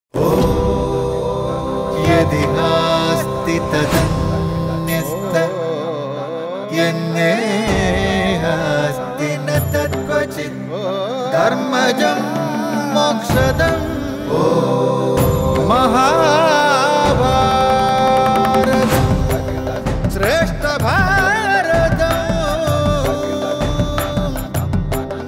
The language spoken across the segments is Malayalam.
यदि नास्ति तदन्यस्त यन्नेहास्ति न तत्क्वचित् धर्मजं मोक्षदं महाभारतम् श्रेष्ठभारतम्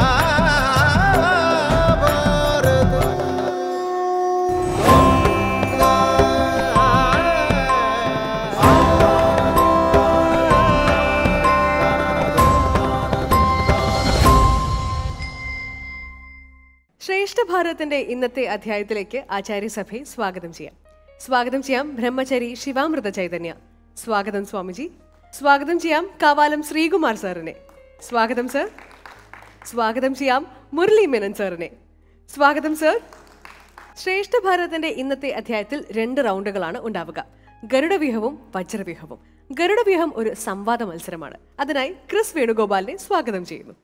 ശ്രേഷ്ഠ ഭാരതത്തിന്റെ ഇന്നത്തെ അധ്യായത്തിലേക്ക് ആചാര്യസഭയെ സ്വാഗതം ചെയ്യാം സ്വാഗതം ചെയ്യാം ബ്രഹ്മചരി ശിവാമൃത ചൈതന്യ സ്വാഗതം സ്വാമിജി സ്വാഗതം ചെയ്യാം കാവാലം ശ്രീകുമാർ സാറിനെ സ്വാഗതം സർ സ്വാഗതം ചെയ്യാം മുരളി മേനൻ സാറിനെ സ്വാഗതം സർ ശ്രേഷ്ഠ ഭാരതത്തിന്റെ ഇന്നത്തെ അധ്യായത്തിൽ രണ്ട് റൗണ്ടുകളാണ് ഉണ്ടാവുക ഗരുഡവ്യൂഹവും വജ്രവ്യൂഹവും ഗരുഡവ്യൂഹം ഒരു സംവാദ മത്സരമാണ് അതിനായി ക്രിസ് വേണുഗോപാലിനെ സ്വാഗതം ചെയ്യുന്നു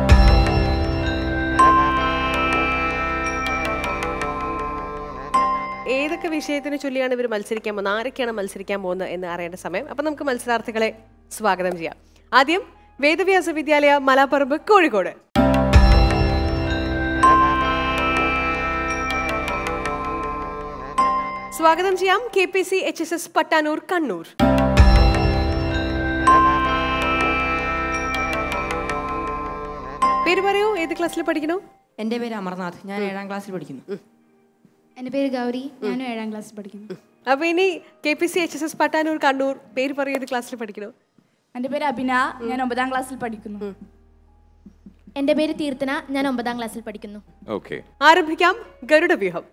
ഏതൊക്കെ വിഷയത്തിനെ ചൊല്ലിയാണ് ഇവർ മത്സരിക്കാൻ പോകുന്നത് ആരൊക്കെയാണ് മത്സരിക്കാൻ പോകുന്നത് എന്ന് അറിയേണ്ട സമയം അപ്പൊ നമുക്ക് മത്സരാർത്ഥികളെ സ്വാഗതം ചെയ്യാം ആദ്യം വേദവ്യാസ വിദ്യാലയ മലാപ്പറമ്പ് കോഴിക്കോട് സ്വാഗതം ചെയ്യാം K P C H S S Pattanur Kannur പേര് പറയൂ ഏത് ക്ലാസ്സിൽ പഠിക്കണോ എൻ്റെ പേര് അമർനാഥ് ഞാൻ ഏഴാം ക്ലാസ്സിൽ പഠിക്കുന്നു എൻ്റെ പേര് ഗൗരി ഞാനും ഏഴാം ക്ലാസ്സിൽ പഠിക്കുന്നു അപ്പൊ ഇനി K P C H S S Pattanur Kannur പേര് പറയൂ ഏത് ക്ലാസ്സിൽ പഠിക്കണോ എൻ്റെ പേര് അഭിന ഞാൻ ഒമ്പതാം ക്ലാസ്സിൽ പഠിക്കുന്നു എൻ്റെ പേര് തീർത്ഥന ഞാൻ ഒമ്പതാം ക്ലാസ്സിൽ പഠിക്കുന്നു ഓക്കെ ആരംഭിക്കാം ഗരുഡ വ്യൂഹം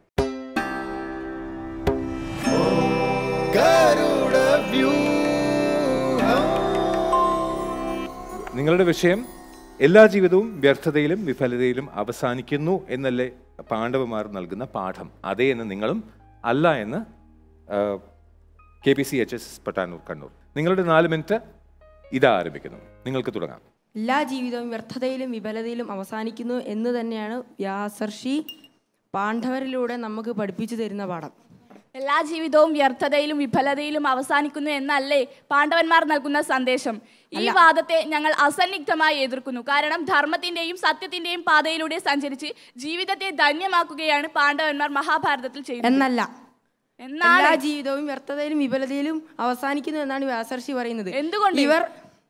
നിങ്ങളുടെ വിഷയം എല്ലാ ജീവിതവും വ്യർത്ഥതയിലും വിഫലതയിലും അവസാനിക്കുന്നു എന്നല്ലേ പാണ്ഡവന്മാർ നൽകുന്ന പാഠം അതേ എന്ന് നിങ്ങളും അല്ല എന്ന് K P C H S Pattanur Kannur നിങ്ങളുടെ നാല് മിനിറ്റ് ഇതാ ആരംഭിക്കുന്നു നിങ്ങൾക്ക് തുടങ്ങാം എല്ലാ ജീവിതവും വ്യർത്ഥതയിലും വിഫലതയിലും അവസാനിക്കുന്നു എന്ന് തന്നെയാണ് വ്യാസർഷി പാണ്ഡവരിലൂടെ നമുക്ക് പഠിപ്പിച്ചു തരുന്ന പാഠം എല്ലാ ജീവിതവും വ്യർത്ഥതയിലും വിഫലതയിലും അവസാനിക്കുന്നു എന്നല്ലേ പാണ്ഡവന്മാർ നൽകുന്ന സന്ദേശം ഈ വാദത്തെ ഞങ്ങൾ അസന്നിഗ്ധമായി എതിർക്കുന്നു കാരണം ധർമ്മത്തിന്റെയും സത്യത്തിന്റെയും പാതയിലൂടെ സഞ്ചരിച്ച് ജീവിതത്തെ ധന്യമാക്കുകയാണ് പാണ്ഡവന്മാർ മഹാഭാരതത്തിൽ ചെയ്യുന്നത് എന്നല്ല എന്നാണ് എല്ലാ ജീവിതവും വ്യർത്ഥതയിലും വിഫലതയിലും അവസാനിക്കുന്നു എന്നാണ് വ്യാസർഷി പറയുന്നത് എന്തുകൊണ്ട്? ഇവർ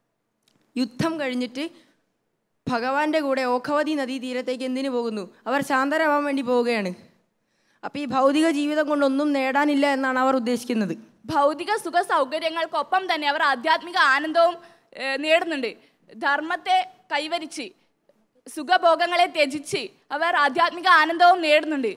യുദ്ധം കഴിഞ്ഞിട്ട് ഭഗവാന്റെ കൂടെ ഓഖവതി നദീ തീരത്തേക്ക് എന്തിനു പോകുന്നു അവർ ശാന്തരാവാൻ വേണ്ടി പോവുകയാണ് അപ്പൊ ഈ ഭൗതിക ജീവിതം കൊണ്ടൊന്നും നേടാനില്ല എന്നാണ് അവർ ഉദ്ദേശിക്കുന്നത് ഭൗതിക സുഖ സൗകര്യങ്ങൾക്കൊപ്പം തന്നെ അവർ ആധ്യാത്മിക ആനന്ദവും ഏഹ്, നേടുന്നുണ്ട് ധർമ്മത്തെ കൈവരിച്ച് സുഖഭോഗങ്ങളെ ത്യജിച്ച് അവർ ആധ്യാത്മിക ആനന്ദവും നേടുന്നുണ്ട്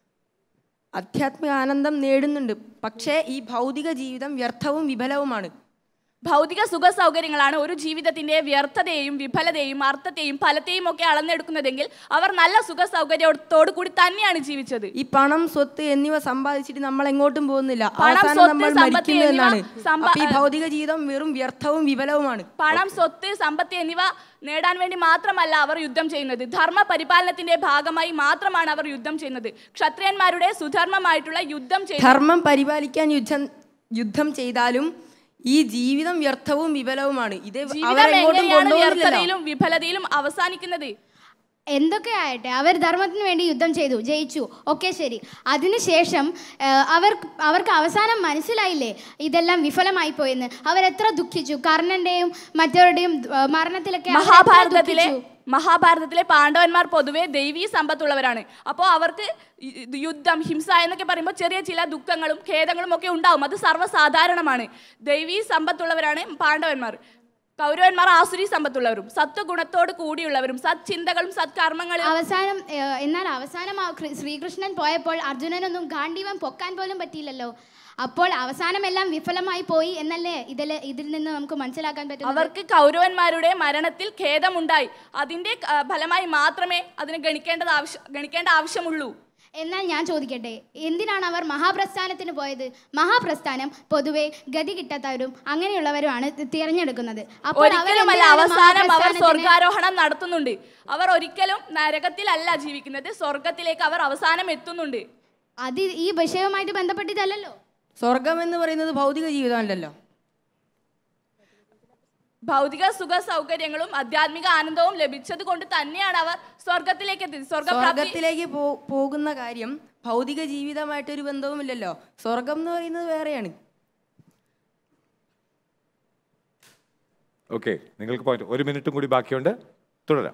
ആധ്യാത്മിക ആനന്ദം നേടുന്നുണ്ട് പക്ഷേ ഈ ഭൗതിക ജീവിതം വ്യർത്ഥവും വിഫലവുമാണ് ഭൗതിക സുഖ സൗകര്യങ്ങളാണ് ഒരു ജീവിതത്തിന്റെ വ്യർത്ഥതയെയും വിഫലതയും അർത്ഥത്തെയും ഫലത്തെയും ഒക്കെ അളന്നെടുക്കുന്നതെങ്കിൽ അവർ നല്ല സുഖ സൗകര്യത്തോടു കൂടി തന്നെയാണ് ജീവിച്ചത് ഈ പണം സ്വത്ത് എന്നിവ സമ്പാദിച്ചിട്ട് നമ്മൾ എങ്ങോട്ടും പോകുന്നില്ല പണം, അവസാനം സ്വത്ത്, നമ്മൾ സമ്പത്ത് മരിക്കുന്നു എന്നിവ എന്നാണ് സമ്പാ- അപ്പൊ ഈ ഭൗതിക ജീവിതം വെറും വ്യർത്ഥവും വിഫലവുമാണ് പണം സ്വത്ത് സമ്പത്ത് എന്നിവ നേടാൻ വേണ്ടി മാത്രമല്ല അവർ യുദ്ധം ചെയ്യുന്നത് ധർമ്മ പരിപാലനത്തിന്റെ ഭാഗമായി മാത്രമാണ് അവർ യുദ്ധം ചെയ്യുന്നത് ക്ഷത്രിയന്മാരുടെ സുധർമ്മമായിട്ടുള്ള യുദ്ധം ചെയ്യുന്നത് ധർമ്മം പരിപാലിക്കാൻ യുദ്ധം യുദ്ധം ചെയ്താലും ഈ ജീവിതം വ്യർത്ഥവും വിഫലവുമാണ് ഇത് ജീവിതം അവരെങ്ങോട്ടും എങ്ങനെയാണ് കൊണ്ടുപോകുന്നില്ലല്ലോ വ്യർത്ഥതയിലും വിഫലതയിലും അവസാനിക്കുന്നത് എന്തൊക്കെ ആയട്ടെ അവർ ധർമ്മത്തിന് വേണ്ടി യുദ്ധം ചെയ്തു ജയിച്ചു ഒക്കെ ശരി അതിനുശേഷം ആ, അവർ അവർക്ക് അവസാനം മനസ്സിലായില്ലേ ഇതെല്ലാം വിഫലമായി പോയെന്ന് അവരെത്ര ദുഃഖിച്ചു കർണന്റെയും മറ്റവരുടെയും ആ, മരണത്തിലൊക്കെ അവർ എത്ര മഹാഭാരതത്തിലെ ദുഃഖിച്ചു. മഹാഭാരതത്തിലെ പാണ്ഡവന്മാർ പൊതുവെ ദൈവീ സമ്പത്തുള്ളവരാണ് അപ്പോൾ അവർക്ക് ഈ- ഇത് യുദ്ധം ഹിംസ എന്നൊക്കെ പറയുമ്പോൾ ചെറിയ ചില ദുഃഖങ്ങളും ഖേദങ്ങളും ഒക്കെ ഉണ്ടാവും അത് സർവ്വസാധാരണമാണ് ദൈവീ സമ്പത്തുള്ളവരാണ് പാണ്ഡവന്മാർ കൗരവന്മാർ ആസുരി സമ്പത്തുള്ളവരും സത്വഗുണത്തോട് കൂടിയുള്ളവരും സത്ചിന്തകളും സത്കർമ്മങ്ങളും അവസാനം ഏ, എന്നാൽ അവസാനം ആ കൃ- ശ്രീകൃഷ്ണൻ പോയപ്പോൾ അർജുനനൊന്നും ഗാന്ധീവം പൊക്കാൻ പോലും പറ്റിയില്ലല്ലോ അപ്പോൾ അവസാനം എല്ലാം വിഫലമായി പോയി എന്നല്ലേ ഇതിൽ ഇതിൽ നിന്ന് നമുക്ക് മനസ്സിലാക്കാൻ പറ്റും അവർക്ക് കൗരവന്മാരുടെ മരണത്തിൽ ഖേദമുണ്ടായി അതിന്റെ ആ, ഫലമായി മാത്രമേ അതിന് ഗണിക്കേണ്ടത് ആവശ്യം ഗണിക്കേണ്ട ആവശ്യമുള്ളൂ എന്നാൽ ഞാൻ ചോദിക്കട്ടെ എന്തിനാണ് അവർ മഹാപ്രസ്ഥാനത്തിന് പോയത് മഹാപ്രസ്ഥാനം പൊതുവെ ഗതി കിട്ടാത്തവരും അങ്ങനെയുള്ളവരുമാണ് തി- തിരഞ്ഞെടുക്കുന്നത് അപ്പോൾ അവർ ഒരിക്കലുമല്ല എന്തിനാണ് അവസാനം അവർ മഹാപ്രസ്ഥാനത്തിന് സ്വർഗാരോഹണം നടത്തുന്നുണ്ട് അവർ ഒരിക്കലും നരകത്തിലല്ല ജീവിക്കുന്നത് സ്വർഗത്തിലേക്ക് അവർ അവസാനം എത്തുന്നുണ്ട് അത് ഈ വിഷയവുമായിട്ട് ബന്ധപ്പെട്ടിട്ടല്ലല്ലോ സ്വർഗം എന്ന് പറയുന്നത് ഭൗതിക ജീവിതമല്ലല്ലോ ഭൗതിക സുഖ സൗകര്യങ്ങളും ആധ്യാത്മിക ആനന്ദവും ലഭിച്ചത് കൊണ്ട് തന്നെയാണ് അവർ സ്വർഗത്തിലേക്ക് എത്തിയത് സ്വർഗപ്രാപ്തി സ്വർഗത്തിലേക്ക് പോ- പോകുന്ന കാര്യം ഭൗതിക ജീവിതമായിട്ടൊരു ബന്ധവുമില്ലല്ലോ സ്വർഗം എന്ന് പറയുന്നത് വേറെയാണ് ഓക്കെ നിങ്ങൾക്ക് പോയിന്റ് ഒരു മിനിറ്റും കൂടി ബാക്കിയുണ്ട് തുടരാം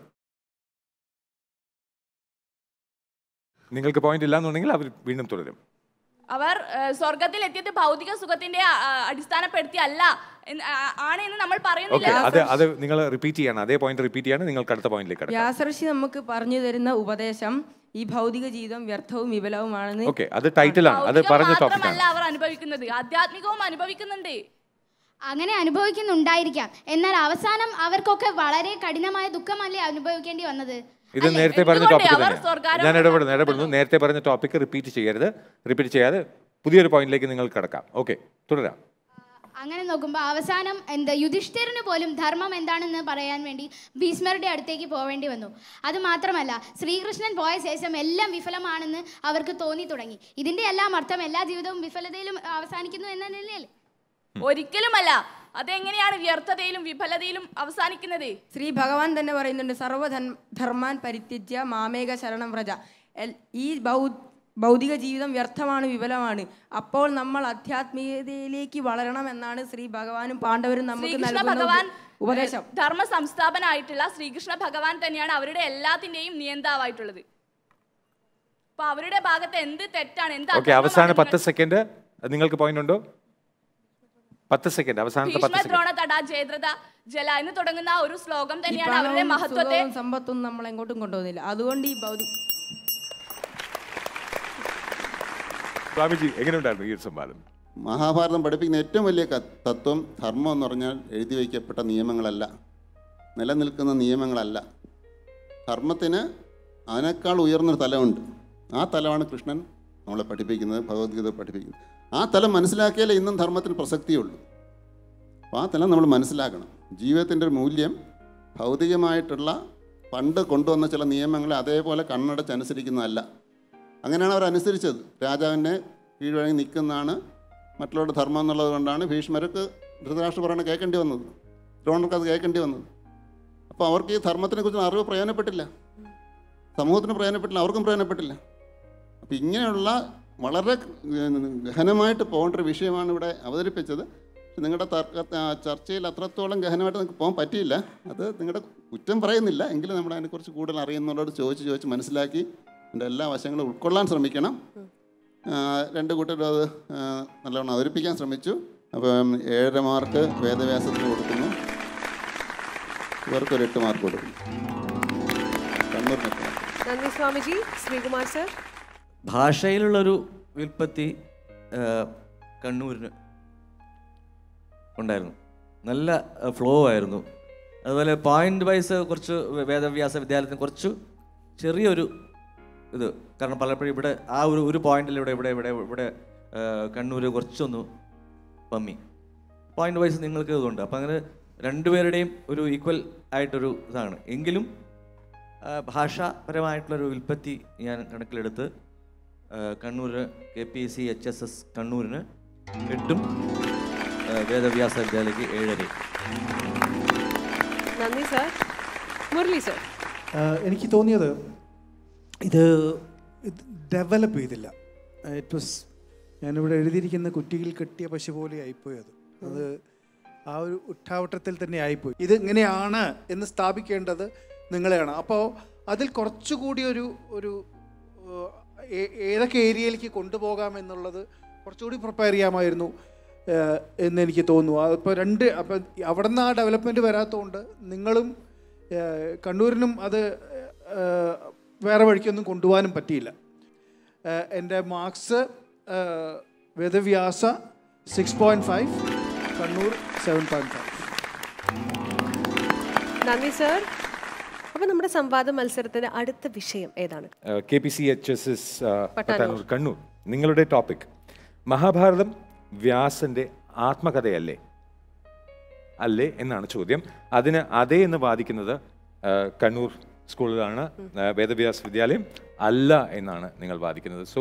നിങ്ങൾക്ക് പോയിന്റ് ഇല്ല എന്നുണ്ടെങ്കിൽ അവർ വീണ്ടും തുടരും അവർ ഏഹ്, സ്വർഗത്തിൽ എത്തിയത് ഭൗതിക സുഖത്തിന്റെ ആ, ആ, അടിസ്ഥാനപ്പെടുത്തി അല്ല എന്ന്, ആ, ആണ് എന്ന് നമ്മൾ ഓക്കെ പറയുന്നില്ല അത് അത് നിങ്ങൾ റിപ്പീറ്റ് ചെയ്യണം അതേ പോയിന്റ് റിപ്പീറ്റ് ചെയ്യാണ് നിങ്ങൾക്ക് അടുത്ത പോയിന്റിലേക്ക് കിടക്കാം വ്യാസർഷി നമുക്ക് പറഞ്ഞു തരുന്ന ഉപദേശം ഈ ഭൗതിക ജീവിതം വ്യർത്ഥവും വിപലവുമാണെന്ന് ഓക്കെ അത് ടൈറ്റിലാണ് അത് ഭൗതികം പറഞ്ഞ മാത്രമല്ല ടോപ്പിക്കാണ് അവർ അനുഭവിക്കുന്നത് ആധ്യാത്മികവും അനുഭവിക്കുന്നുണ്ട് അങ്ങനെ അനുഭവിക്കുന്നുണ്ടായിരിക്കാം എന്നാൽ അവസാനം അവർക്കൊക്കെ വളരെ കഠിനമായ ദുഃഖമല്ലേ അനുഭവിക്കേണ്ടി വന്നത് ഇത് നേരത്തെ പറഞ്ഞ എന്തുകൊണ്ട് ടോപ്പിക് അവർ തന്നെയാണ് സ്വർഗാരോഹണം ഞാൻ ഇടപെടുന്നു ഇടപെടുന്നു നേരത്തെ പറഞ്ഞ ടോപ്പിക്ക് റിപ്പീറ്റ് ചെയ്യരുത് റിപ്പീറ്റ് ചെയ്യാതെ പുതിയൊരു പോയിന്റിലേക്ക് നിങ്ങൾ കിടക്കാം ഓക്കെ തുടരാം അങ്ങനെ നോക്കുമ്പോൾ അവസാനം എന്താ യുധിഷ്ഠിരന് പോലും ധർമ്മം എന്താണെന്ന് പറയാൻ വേണ്ടി ഭീഷ്മരുടെ അടുത്തേക്ക് പോവേണ്ടി വന്നു അത് മാത്രമല്ല ശ്രീകൃഷ്ണൻ പോയ ശേഷം എല്ലാം വിഫലമാണെന്ന് അവർക്ക് തോന്നി തുടങ്ങി ഇതിന്റെ എല്ലാം അർത്ഥം എല്ലാ ജീവിതവും വിഫലതയിലും അവസാനിക്കുന്നു എന്നല്ലേ ഒരിക്കലുമല്ല അതെങ്ങനെയാണ് വ്യർത്ഥതയിലും വിഫലതയിലും അവസാനിക്കുന്നത് ശ്രീ ഭഗവാൻ തന്നെ പറയുന്നുണ്ട് സർവധൻ ധർമാൻ പരിത്യജ്യ മാമേക ശരണം വ്രജ എൽ- ഈ ഭൗ- ഭൗതിക ജീവിതം വ്യർത്ഥമാണ് വിഫലമാണ് അപ്പോൾ നമ്മൾ ആധ്യാത്മികതയിലേക്ക് വളരണം എന്നാണ് ശ്രീ ഭഗവാനും പാണ്ഡവരും നമുക്ക് ശ്രീകൃഷ്ണ നൽകുന്ന ഭഗവാൻ ഉപ- ഉപദേശം ധർമ്മ സംസ്ഥാപനായിട്ടുള്ള ശ്രീകൃഷ്ണ ഭഗവാൻ തന്നെയാണ് അവരുടെ എല്ലാത്തിന്റെയും നിയന്താവായിട്ടുള്ളത് അപ്പൊ അവരുടെ ഭാഗത്ത് എന്ത് തെറ്റാണ് എന്ത് ഓക്കെ അവസാന അധർമ്മമാണ് പത്ത് സെക്കൻഡ് നിങ്ങൾക്ക് പോയിന്റ് ഉണ്ടോ പത്ത് സെക്കൻഡ് അവസാനത്തെ പത്ത് ഭീഷ്മ സെക്കൻഡ് ദ്രോണ തട ജയദ്രഥ ജല എന്ന് തുടങ്ങുന്ന ആ ഒരു ശ്ലോകം ഈ തന്നെയാണ് അവരുടെ പണവും മഹത്വത്തെ സുഖവും സമ്പത്തും നമ്മൾ എങ്ങോട്ടും കൊണ്ടുപോകുന്നില്ല അതുകൊണ്ട് ഈ ഭൗതിക സ്വാമിജി എങ്ങനെയുണ്ടായിരുന്നു ഈ ഒരു സംവാദം മഹാഭാരതം പഠിപ്പിക്കുന്ന ഏറ്റവും വലിയ ക- തത്വം ധർമ്മം എന്ന് പറഞ്ഞാൽ എഴുതി വയ്ക്കപ്പെട്ട നിയമങ്ങളല്ല നിലനിൽക്കുന്ന നിയമങ്ങളല്ല ധർമ്മത്തിന് അതിനേക്കാൾ ഉയർന്നൊരു തലമുണ്ട് ആ തലമാണ് കൃഷ്ണൻ നമ്മളെ പഠിപ്പിക്കുന്നത് ഭഗവത്ഗീത പഠിപ്പിക്കുന്നത് ആ തലം മനസ്സിലാക്കിയാലേ ഇന്നും ധർമ്മത്തിന് പ്രസക്തിയുള്ളൂ അപ്പോൾ ആ തലം നമ്മൾ മനസ്സിലാക്കണം ജീവിതത്തിൻ്റെ ഒരു മൂല്യം ഭൗതികമായിട്ടുള്ള പണ്ട് കൊണ്ടുവന്ന ചില നിയമങ്ങളെ അതേപോലെ കണ്ണടച്ചനുസരിക്കുന്നതല്ല അങ്ങനെയാണ് അവർ അനുസരിച്ചത് രാജാവിനെ കീഴ്വഴങ്ങി നിൽക്കുന്നതാണ് മറ്റുള്ളവരുടെ ധർമ്മം എന്നുള്ളത് കൊണ്ടാണ് ഭീഷ്മർക്ക് ധൃതരാഷ്ട്ര പറയണ കേൾക്കേണ്ടി വന്നത് ദ്രോണർക്ക് അത് കേൾക്കേണ്ടി വന്നത് അപ്പോൾ അവർക്ക് ഈ ധർമ്മത്തിനെ കുറിച്ച് അറിവ് പ്രയോജനപ്പെട്ടില്ല സമൂഹത്തിന് പ്രയോജനപ്പെട്ടില്ല അവർക്കും പ്രയോജനപ്പെട്ടില്ല അപ്പോൾ ഇങ്ങനെയുള്ള വളരെ ഉം, ഗഹനമായിട്ട് പോകേണ്ട ഒരു വിഷയമാണ് ഇവിടെ അവതരിപ്പിച്ചത് പക്ഷെ നിങ്ങളുടെ തർക്ക ആ, ചർച്ചയിൽ അത്രത്തോളം ഗഹനമായിട്ട് നിങ്ങൾക്ക് പോകാൻ പറ്റിയില്ല അത് നിങ്ങളുടെ കുറ്റം പറയുന്നില്ല എങ്കിലും നമ്മൾ അതിനെക്കുറിച്ച് കൂടുതൽ അറിയുന്നവരോട് ചോദിച്ച് ചോദിച്ച് മനസ്സിലാക്കി അതിൻ്റെ എല്ലാ വശങ്ങളും ഉൾക്കൊള്ളാൻ ശ്രമിക്കണം ആ, രണ്ട് കൂട്ടരും അത് ആ, നല്ലവണ്ണം അവതരിപ്പിക്കാൻ ശ്രമിച്ചു അപ്പം ഏഴര മാർക്ക് വേദവ്യാസത്തിന് കൊടുക്കുന്നു ഇവർക്കൊരു എട്ട് മാർക്ക് കൊടുക്കുന്നു കണ്ണൂരിന് എട്ട് മാർക്ക് നന്ദി സ്വാമിജി ശ്രീകുമാർ സർ ഭാഷയിലുള്ളൊരു വിൽപ്പത്തി ആ, കണ്ണൂരിന് ഉണ്ടായിരുന്നു നല്ല ഫ്ലോ ആയിരുന്നു അതുപോലെ പോയിന്റ് വൈസ് കുറച്ച് വേ- വേദവ്യാസ വിദ്യാലയത്തിന് കുറച്ച് ചെറിയൊരു ഇത് കാരണം പലപ്പോഴും ഇവിടെ ആ ഒരു ഒരു പോയിന്റിൽ ഇവിടെ ഇവിടെ ഇവിടെ ഇവിടെ ആ, കണ്ണൂർ കുറച്ചൊന്ന് പമ്മി പോയിന്റ് വൈസ് നിങ്ങൾക്ക് ഇതുണ്ട് അപ്പം അങ്ങനെ രണ്ടുപേരുടെയും ഒരു ഈക്വൽ ആയിട്ടൊരു ഇതാണ് എങ്കിലും ആ, ഭാഷാപരമായിട്ടുള്ളൊരു വിൽപ്പത്തി ഞാൻ കണക്കിലെടുത്ത് ആ, Kannur K P C H S S കണ്ണൂരിന് എട്ടും ആ, വേദവ്യാസ വിദ്യാലയക്ക് ഏഴരയും നന്ദി സർ മുരളി സർ ആഹ് എനിക്ക് തോന്നിയത് ഇത് ഡെവലപ്പ് ചെയ്തില്ല ഇറ്റ് വാസ് ഞാനിവിടെ എഴുതിയിരിക്കുന്ന കുറ്റിയിൽ കെട്ടിയ പശു പോലെ ആയിപ്പോയി അത് അത് ആ ഒരു ഉട്ടാവട്ടത്തിൽ തന്നെ ആയിപ്പോയി ഇത് ഇങ്ങനെയാണ് എന്ന് സ്ഥാപിക്കേണ്ടത് നിങ്ങളെയാണ് അപ്പോൾ അതിൽ കുറച്ചുകൂടി ഒരു ഒരു ഏഹ്, ഏ- ഏതൊക്കെ ഏരിയയിലേക്ക് കൊണ്ടുപോകാം എന്നുള്ളത് കുറച്ചുകൂടി പ്രിപ്പയർ ചെയ്യാമായിരുന്നു ഏഹ്, എന്ന് എനിക്ക് തോന്നുന്നു അതിപ്പോൾ രണ്ട് അപ്പം അവിടെ നിന്ന് ആ ഡെവലപ്മെൻറ്റ് വരാത്തതുകൊണ്ട് നിങ്ങളും ഏഹ്, കണ്ണൂരിനും അത് ഏഹ്, വേറെ വഴിക്കൊന്നും കൊണ്ടുപോകാനും പറ്റിയില്ല ഏഹ്, എൻ്റെ marks Vedavyasa six point five Kannur seven point five നന്ദി സർ അപ്പൊ നമ്മുടെ സംവാദ മത്സരത്തിന്റെ അടുത്ത വിഷയം ഏതാണ് K P C H S S Pattanur Kannur നിങ്ങളുടെ ടോപ്പിക് മഹാഭാരതം വ്യാസന്റെ ആത്മകഥയല്ലേ അല്ലേ എന്നാണ് ചോദ്യം അതിന് അതേ എന്ന് വാദിക്കുന്നത് ആ, കണ്ണൂർ സ്കൂളിലാണ് ആ, വേദവ്യാസ് വിദ്യാലയം അല്ല എന്നാണ് നിങ്ങൾ വാദിക്കുന്നത് സോ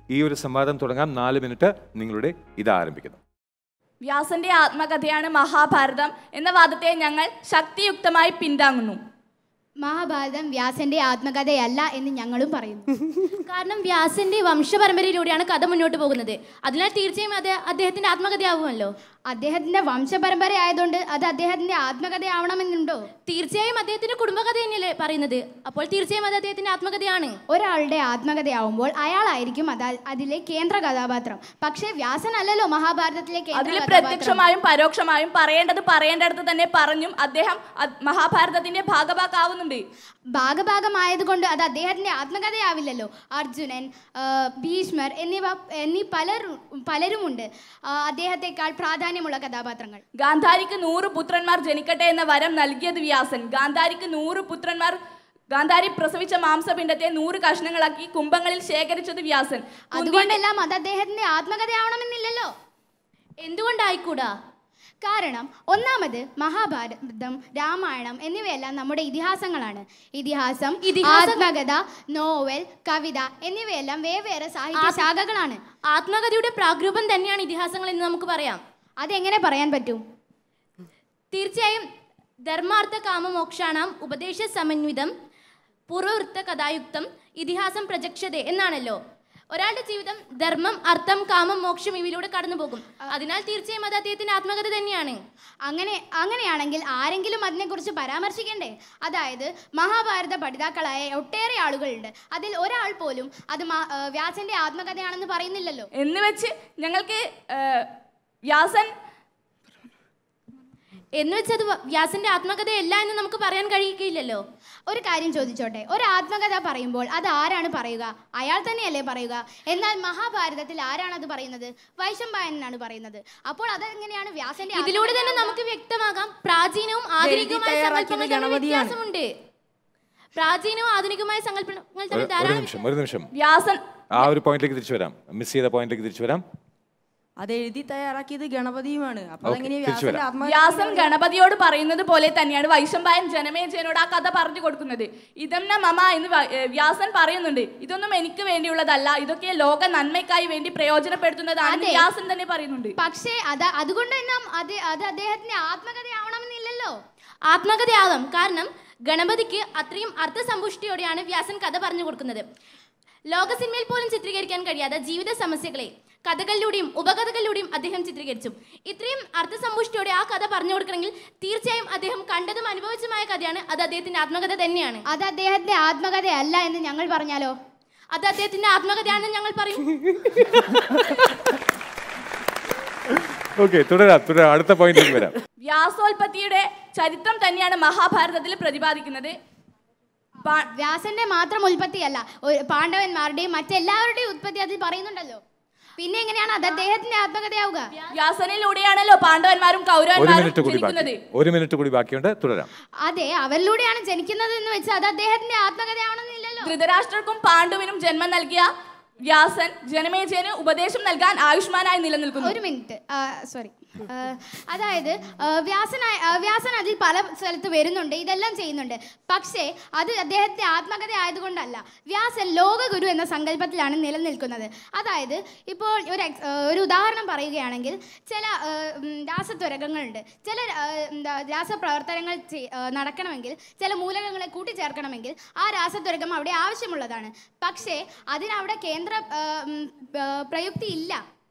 ഈ ഒരു സംവാദം തുടങ്ങാം നാല് മിനിറ്റ് നിങ്ങളുടെ ഇത് ആരംഭിക്കുന്നു വ്യാസന്റെ ആത്മകഥയാണ് മഹാഭാരതം എന്ന വാദത്തെ ഞങ്ങൾ ശക്തിയുക്തമായി പിന്താങ്ങുന്നു മഹാഭാരതം വ്യാസന്റെ ആത്മകഥയല്ല എന്ന് ഞങ്ങളും പറയുന്നു കാരണം വ്യാസന്റെ വംശപരമ്പരയിലൂടെയാണ് കഥ മുന്നോട്ട് പോകുന്നത് അതിനാൽ തീർച്ചയായും അത് അദ്ദേഹത്തിന്റെ ആത്മകഥയാവുമല്ലോ അദ്ദേഹത്തിന്റെ വംശപരമ്പര ആയതുകൊണ്ട് അത് അദ്ദേഹത്തിന്റെ ആത്മകഥയാവണമെന്നുണ്ടോ തീർച്ചയായും അദ്ദേഹത്തിന്റെ കുടുംബകഥ തന്നെയല്ലേ പറയുന്നത് അപ്പോൾ തീർച്ചയായും അത് അദ്ദേഹത്തിന്റെ ആത്മകഥയാണ് ഒരാളുടെ ആത്മകഥയാവുമ്പോൾ അയാളായിരിക്കും അത് അതിലെ കേന്ദ്ര കഥാപാത്രം പക്ഷേ വ്യാസനല്ലല്ലോ മഹാഭാരതത്തിലെ അതിൽ കേന്ദ്ര കഥാപാത്രം പ്രത്യക്ഷമായും പരോക്ഷമായും പറയേണ്ടത് പറയേണ്ടടുത്ത് തന്നെ പറഞ്ഞും അദ്ദേഹം അത് മഹാഭാരതത്തിന്റെ ഭാഗഭാക്കാവുന്നുണ്ട് ഭാഗഭാഗമായതുകൊണ്ട് അത് അദ്ദേഹത്തിന്റെ ആത്മകഥയാവില്ലല്ലോ അർജുനൻ ആ, ഭീഷ്മർ എന്നിവ എന്നീ പലരും പലരുമുണ്ട് ആ, അദ്ദേഹത്തെക്കാൾ പ്രാധാന്യമുള്ള കഥാപാത്രങ്ങൾ ഗാന്ധാരിക്ക് നൂറ് പുത്രന്മാർ ജനിക്കട്ടെ എന്ന വരം നൽകിയത് വ്യാസൻ ഗാന്ധാരിക്ക് നൂറ് പുത്രന്മാർ ഗാന്ധാരി പ്രസവിച്ച മാംസപിണ്ഡത്തെ നൂറ് കഷ്ണങ്ങളാക്കി കുംഭങ്ങളിൽ ശേഖരിച്ചത് വ്യാസൻ അതുകൊണ്ടെല്ലാം അത് അദ്ദേഹത്തിന്റെ ആത്മകഥയാവണമെന്നില്ലല്ലോ എന്തുകൊണ്ടായിക്കൂടാ കാരണം ഒന്നാമത് മഹാഭാരതം രാമായണം എന്നിവയെല്ലാം നമ്മുടെ ഇതിഹാസങ്ങളാണ് ഇതിഹാസം ആത്മകഥ നോവൽ കവിത എന്നിവയെല്ലാം വെവ്വേറെ സാഹിത്യ ശാഖകളാണ് ആത്മകഥയുടെ പ്രാഗ്രൂപം തന്നെയാണ് ഇതിഹാസങ്ങൾ എന്ന് നമുക്ക് പറയാം അതെങ്ങനെ പറയാൻ പറ്റും തീർച്ചയായും ധർമാർത്ഥ കാമമോക്ഷാണാം ഉപദേശ സമന്വിതം പൂർവവൃത്ത കഥായുക്തം ഇതിഹാസം പ്രജക്ഷതേ എന്നാണല്ലോ ഒരാളുടെ ജീവിതം ധർമ്മം അർത്ഥം കാമം മോക്ഷം ഇവയിലൂടെ കടന്നു പോകും അതിനാൽ തീർച്ചയായും അത് അദ്ദേഹത്തിന്റെ ആത്മകഥ തന്നെയാണ് അങ്ങനെ അങ്ങനെയാണെങ്കിൽ ആരെങ്കിലും അതിനെക്കുറിച്ച് പരാമർശിക്കണ്ടേ അതായത് മഹാഭാരത പഠിതാക്കളായ ഒട്ടേറെ ആളുകളുണ്ട് അതിൽ ഒരാൾ പോലും അത് മാ- ആ, വ്യാസന്റെ ആത്മകഥയാണെന്ന് പറയുന്നില്ലല്ലോ എന്ന് വെച്ച് ഞങ്ങൾക്ക് ആ, വ്യാസൻ എന്ന് വെച്ചത് വ്യാസന്റെ ആത്മകഥയല്ല എന്ന് നമുക്ക് പറയാൻ കഴിയുകയില്ലല്ലോ ഒരു കാര്യം ചോദിച്ചോട്ടെ ഒരു ആത്മകഥ പറയുമ്പോൾ അത് ആരാണ് പറയുക അയാൾ തന്നെയല്ലേ പറയുക എന്നാൽ മഹാഭാരതത്തിൽ ആരാണ് അത് പറയുന്നത് വൈശംപായനാണ് പറയുന്നത് അപ്പോൾ അതെങ്ങനെയാണ് വ്യാസന്റെ ഇതിലൂടെ തന്നെ നമുക്ക് വ്യക്തമാകാം പ്രാചീനവും ആധുനികവുമായ സങ്കല്പങ്ങൾ തമ്മിൽ വ്യത്യാസമുണ്ട് പ്രാചീനവും ആധുനികവുമായ സങ്കല്പങ്ങൾ ഒരു തമ്മിൽ ഒരു ധാരാളം നിമിഷം ഒരു നിമിഷം വ്യാസൻ ആ ഒരു പോയിന്റിലേക്ക് തിരിച്ചു വരാം മിസ് ചെയ്ത പോയിന്റിലേക്ക് തിരിച്ചു വരാം അത് എഴുതി തയ്യാറാക്കിയത് ഗണപതിയുമാണ് അപ്പൊ Okay, അതെങ്ങനെ തിരിച്ചു വ്യാസന്റെ വരാം. ആത്മകഥ വ്യാസൻ ഗണപതിയോട് പറയുന്നത് പോലെ തന്നെയാണ് വൈശംപായൻ ജനമേജയനോട് ആ കഥ പറഞ്ഞു കൊടുക്കുന്നത് ഇതന്ന മമ എന്ന് വ- ഏ, വ്യാസൻ പറയുന്നുണ്ട് ഇതൊന്നും എനിക്ക് വേണ്ടിയുള്ളതല്ല ഇതൊക്കെ ലോക നന്മയ്ക്കായി വേണ്ടി പ്രയോജനപ്പെടുത്തുന്നതാണെന്ന് അതെ. വ്യാസൻ തന്നെ പറയുന്നുണ്ട് പക്ഷേ അത് അതുകൊണ്ട് തന്നെ അത് അത് അദ്ദേഹത്തിന്റെ ആത്മകഥയാവണമെന്നില്ലല്ലോ ആത്മകഥയാകാം കാരണം ഗണപതിക്ക് അത്രയും അർത്ഥസമ്പുഷ്ടിയോടെയാണ് വ്യാസൻ കഥ പറഞ്ഞു കൊടുക്കുന്നത് ലോക സിനിമയിൽ പോലും ചിത്രീകരിക്കാൻ കഴിയാത്ത ജീവിത സമസ്യകളെ കഥകളിലൂടെയും ഉപകഥകളിലൂടെയും അദ്ദേഹം ചിത്രീകരിച്ചു ഇത്രയും അർത്ഥസമ്പുഷ്ടിയോടെ ആ കഥ പറഞ്ഞു കൊടുക്കണമെങ്കിൽ തീർച്ചയായും അദ്ദേഹം കണ്ടതും അനുഭവിച്ചുമായ കഥയാണ് അത് അദ്ദേഹത്തിന്റെ ആത്മകഥ തന്നെയാണ് അത് അദ്ദേഹത്തിന്റെ ആത്മകഥയല്ല എന്ന് ഞങ്ങൾ പറഞ്ഞാലോ അത് അദ്ദേഹത്തിന്റെ ആത്മകഥയാണെന്ന് ഞങ്ങൾ പറയും ഓക്കെ തുടരാം തുടരാം അടുത്ത പോയിന്റിലേക്ക് വരാം വ്യാസോൽപത്തിയുടെ ചരിത്രം തന്നെയാണ് മഹാഭാരതത്തിൽ പ്രതിപാദിക്കുന്നത് പാ- വ്യാസന്റെ മാത്രം ഉൽപ്പത്തിയല്ല ഒരു പാണ്ഡവന്മാരുടെയും മറ്റെല്ലാവരുടെയും ഉത്പത്തി അതിൽ പറയുന്നുണ്ടല്ലോ പിന്നെ എങ്ങനെയാണ് അത് അദ്ദേഹത്തിന്റെ ആത്മകഥയാവുക വ്യാസനിലൂടെയാണല്ലോ പാണ്ഡവന്മാരും ഒരു കൗരവന്മാരും മിനിറ്റ് കൂടി ജനിക്കുന്നത് ബാക്കി ഒരു മിനിറ്റ് കൂടി ബാക്കിയുണ്ട് തുടരാം അതെ അവരിലൂടെയാണ് ജനിക്കുന്നത് എന്ന് വെച്ചാൽ അത് അദ്ദേഹത്തിന്റെ ആത്മകഥയാവണമെന്നില്ലല്ലോ ധൃതരാഷ്ട്രർക്കും പാണ്ഡുവിനും ജന്മം നൽകിയ വ്യാസൻ ജനമേജയന് ഉപദേശം നൽകാൻ ആയുഷ്മാനായി നിലനിൽക്കുന്നു ഒരു മിനിറ്റ് സോറി അതായത് ആ, വ്യാസനായ ആ, വ്യാസൻ അതിൽ പല സ്ഥലത്ത് വരുന്നുണ്ട് ഇതെല്ലാം ചെയ്യുന്നുണ്ട് പക്ഷേ അത് അദ്ദേഹത്തെ ആത്മകഥ ആയതുകൊണ്ടല്ല വ്യാസൻ ലോകഗുരു എന്ന സങ്കല്പത്തിലാണ് നിലനിൽക്കുന്നത് അതായത് ഇപ്പോൾ ഒരു ex- ആ, ഒരു ഉദാഹരണം പറയുകയാണെങ്കിൽ ചില ആ, ഉം, രാസത്വരകങ്ങളുണ്ട് ചില ആ, എന്താ രാസപ്രവർത്തനങ്ങൾ ചെയ്- ആ, നടക്കണമെങ്കിൽ ചില മൂലകങ്ങളെ കൂട്ടിച്ചേർക്കണമെങ്കിൽ ആ രാസത്വരകം അവിടെ ആവശ്യമുള്ളതാണ് പക്ഷേ അതിനവിടെ കേന്ദ്ര ആ, ഉം, ആ, പ്രയുക്തി ഇല്ല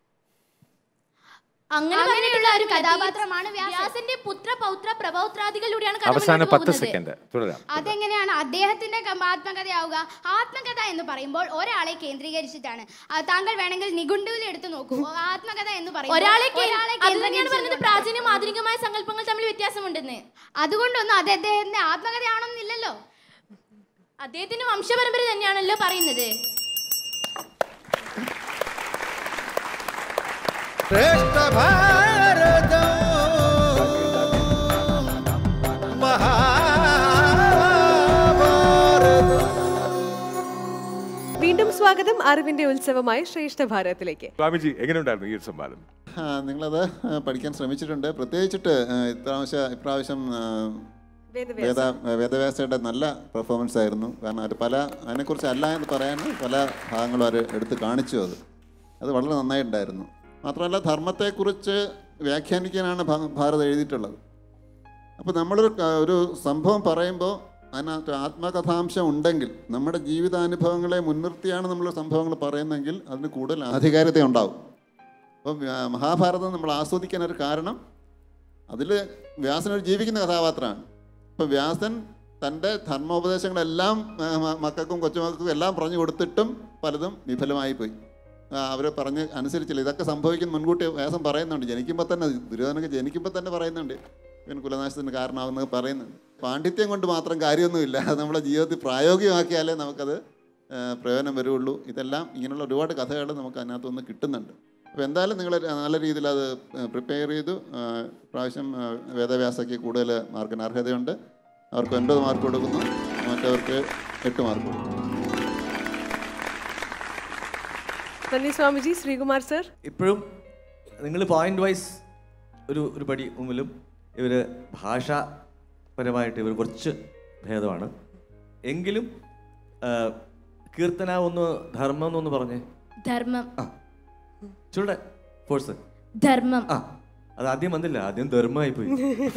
അങ്ങനെയുള്ള ഒരു കഥാപാത്രമാണ് വ്യാസന്റെ പുത്ര പൗത്ര പ്രപൗത്രാദികളിലൂടെയാണ് കഥ അവസാന മുന്നോട്ട് പത്ത് പോകുന്നത്. സെക്കൻഡ് തുടരാം അതെങ്ങനെയാണ് അദ്ദേഹത്തിന്റെ കം- ആത്മകഥയാവുക ആത്മകഥ എന്ന് പറയുമ്പോൾ ഒരാളെ കേന്ദ്രീകരിച്ചിട്ടാണ് ആ, താങ്കൾ വേണമെങ്കിൽ നിഘണ്ടുവിൽ എടുത്തു നോക്കൂ ആത്മകഥ എന്ന് പറയുമ്പോൾ ഒരാളെ ഒരാളെ പറഞ്ഞത് പ്രാചീനവും ആധുനികമായ സങ്കല്പങ്ങൾ തമ്മിൽ വ്യത്യാസമുണ്ടെന്ന് അതുകൊണ്ടൊന്നും അത് അദ്ദേഹത്തിന്റെ ആത്മകഥയാണെന്നില്ലല്ലോ അദ്ദേഹത്തിന്റെ വംശപരമ്പര തന്നെയാണല്ലോ പറയുന്നത് श्रेष्ठ भारत महाभारत വീണ്ടും സ്വാഗതം അറിവിന്റെ ഉത്സവമായ ശ്രേഷ്ഠ ഭാരതത്തിലേക്ക് സ്വാമിജി എങ്ങനെയുണ്ടായിരുന്നു ഈ ഒരു സംവാദം ആ, നിങ്ങളത് ആ, പഠിക്കാൻ ശ്രമിച്ചിട്ടുണ്ട് പ്രത്യേകിച്ചിട്ട് ആ, ഇപ്രാവശ്യം ഇപ്രാവശ്യം ആ, വേദവ്യാസ വേദ വേദവ്യാസയുടെ നല്ല പെർഫോമൻസ് ആയിരുന്നു കാരണം അവർ പല അതിനെക്കുറിച്ച് അല്ല എന്ന് പറയാൻ പല ഭാഗങ്ങളും അവർ എടുത്ത് കാണിച്ചു അത് അത് വളരെ നന്നായിട്ടുണ്ടായിരുന്നു മാത്രമല്ല ധർമ്മത്തെക്കുറിച്ച് വ്യാഖ്യാനിക്കാനാണ് ഭ- ഭാരത് എഴുതിയിട്ടുള്ളത് അപ്പോൾ നമ്മളൊരു ക- ഒരു സംഭവം പറയുമ്പോൾ അതിനകത്ത് ആത്മകഥാംശം ഉണ്ടെങ്കിൽ നമ്മുടെ ജീവിതാനുഭവങ്ങളെ മുൻനിർത്തിയാണ് നമ്മൾ സംഭവങ്ങൾ പറയുന്നതെങ്കിൽ അതിന് കൂടുതൽ ആധികാരികത ഉണ്ടാവും അപ്പം വ്യാ- മഹാഭാരതം നമ്മൾ ആസ്വദിക്കാൻ ഒരു കാരണം അതിൽ വ്യാസൻ ഒരു ജീവിക്കുന്ന കഥാപാത്രമാണ് ഇപ്പം വ്യാസൻ തൻ്റെ ധർമ്മോപദേശങ്ങളെല്ലാം ആ, മ- മക്കൾക്കും കൊച്ചുമക്കൾക്കും എല്ലാം പറഞ്ഞു കൊടുത്തിട്ടും പലതും വിഫലമായി പോയി അവർ പറഞ്ഞ് അനുസരിച്ചില്ല ഇതൊക്കെ സംഭവിക്കുന്ന മുൻകൂട്ടി വ്യാസം പറയുന്നുണ്ട് ജനിക്കുമ്പോൾ തന്നെ ദുര്യോധനൊക്കെ ജനിക്കുമ്പോൾ തന്നെ പറയുന്നുണ്ട് ഇവൻ കുലനാശത്തിന് കാരണമാകുന്നത് പറയുന്നുണ്ട് പാണ്ഡിത്യം കൊണ്ട് മാത്രം കാര്യമൊന്നുമില്ല അത് നമ്മുടെ ജീവിതത്തിൽ പ്രായോഗികമാക്കിയാലേ നമുക്കത് ആ, പ്രയോജനം വരുള്ളൂ ഇതെല്ലാം ഇങ്ങനെയുള്ള ഒരുപാട് കഥകൾ നമുക്ക് അതിനകത്തുനിന്ന് കിട്ടുന്നുണ്ട് അപ്പോൾ എന്തായാലും നിങ്ങൾ നല്ല രീതിയിൽ അത് പ്രിപ്പയർ ചെയ്തു ആ, ഇപ്രാവശ്യം ആ, വേദവ്യാസയ്ക്ക് കൂടുതൽ മാർക്കിന് അർഹതയുണ്ട് അവർക്ക് ഒൻപത് മാർക്ക് കൊടുക്കുന്നു മറ്റവർക്ക് എട്ട് മാർക്ക് കൊടുക്കുന്നു നന്ദി സ്വാമിജി ശ്രീകുമാർ സർ ഇപ്പോഴും നിങ്ങൾ പോയിന്റ് വൈസ് ഒരു ഒരു പടി മുമ്പിലും ഇവർ ഭാഷാപരമായിട്ട് ഇവർ കുറച്ച് ഭേദമാണ് എങ്കിലും ആ, കീർത്തന ഒന്ന് ധർമ്മം എന്നൊന്ന് പറഞ്ഞേ ധർമ്മം ചൂടെ ഫോഴ്സ് ധർമ്മം ആ അത് ആദ്യം വന്നില്ല ആദ്യം ധർമ്മമായി പോയി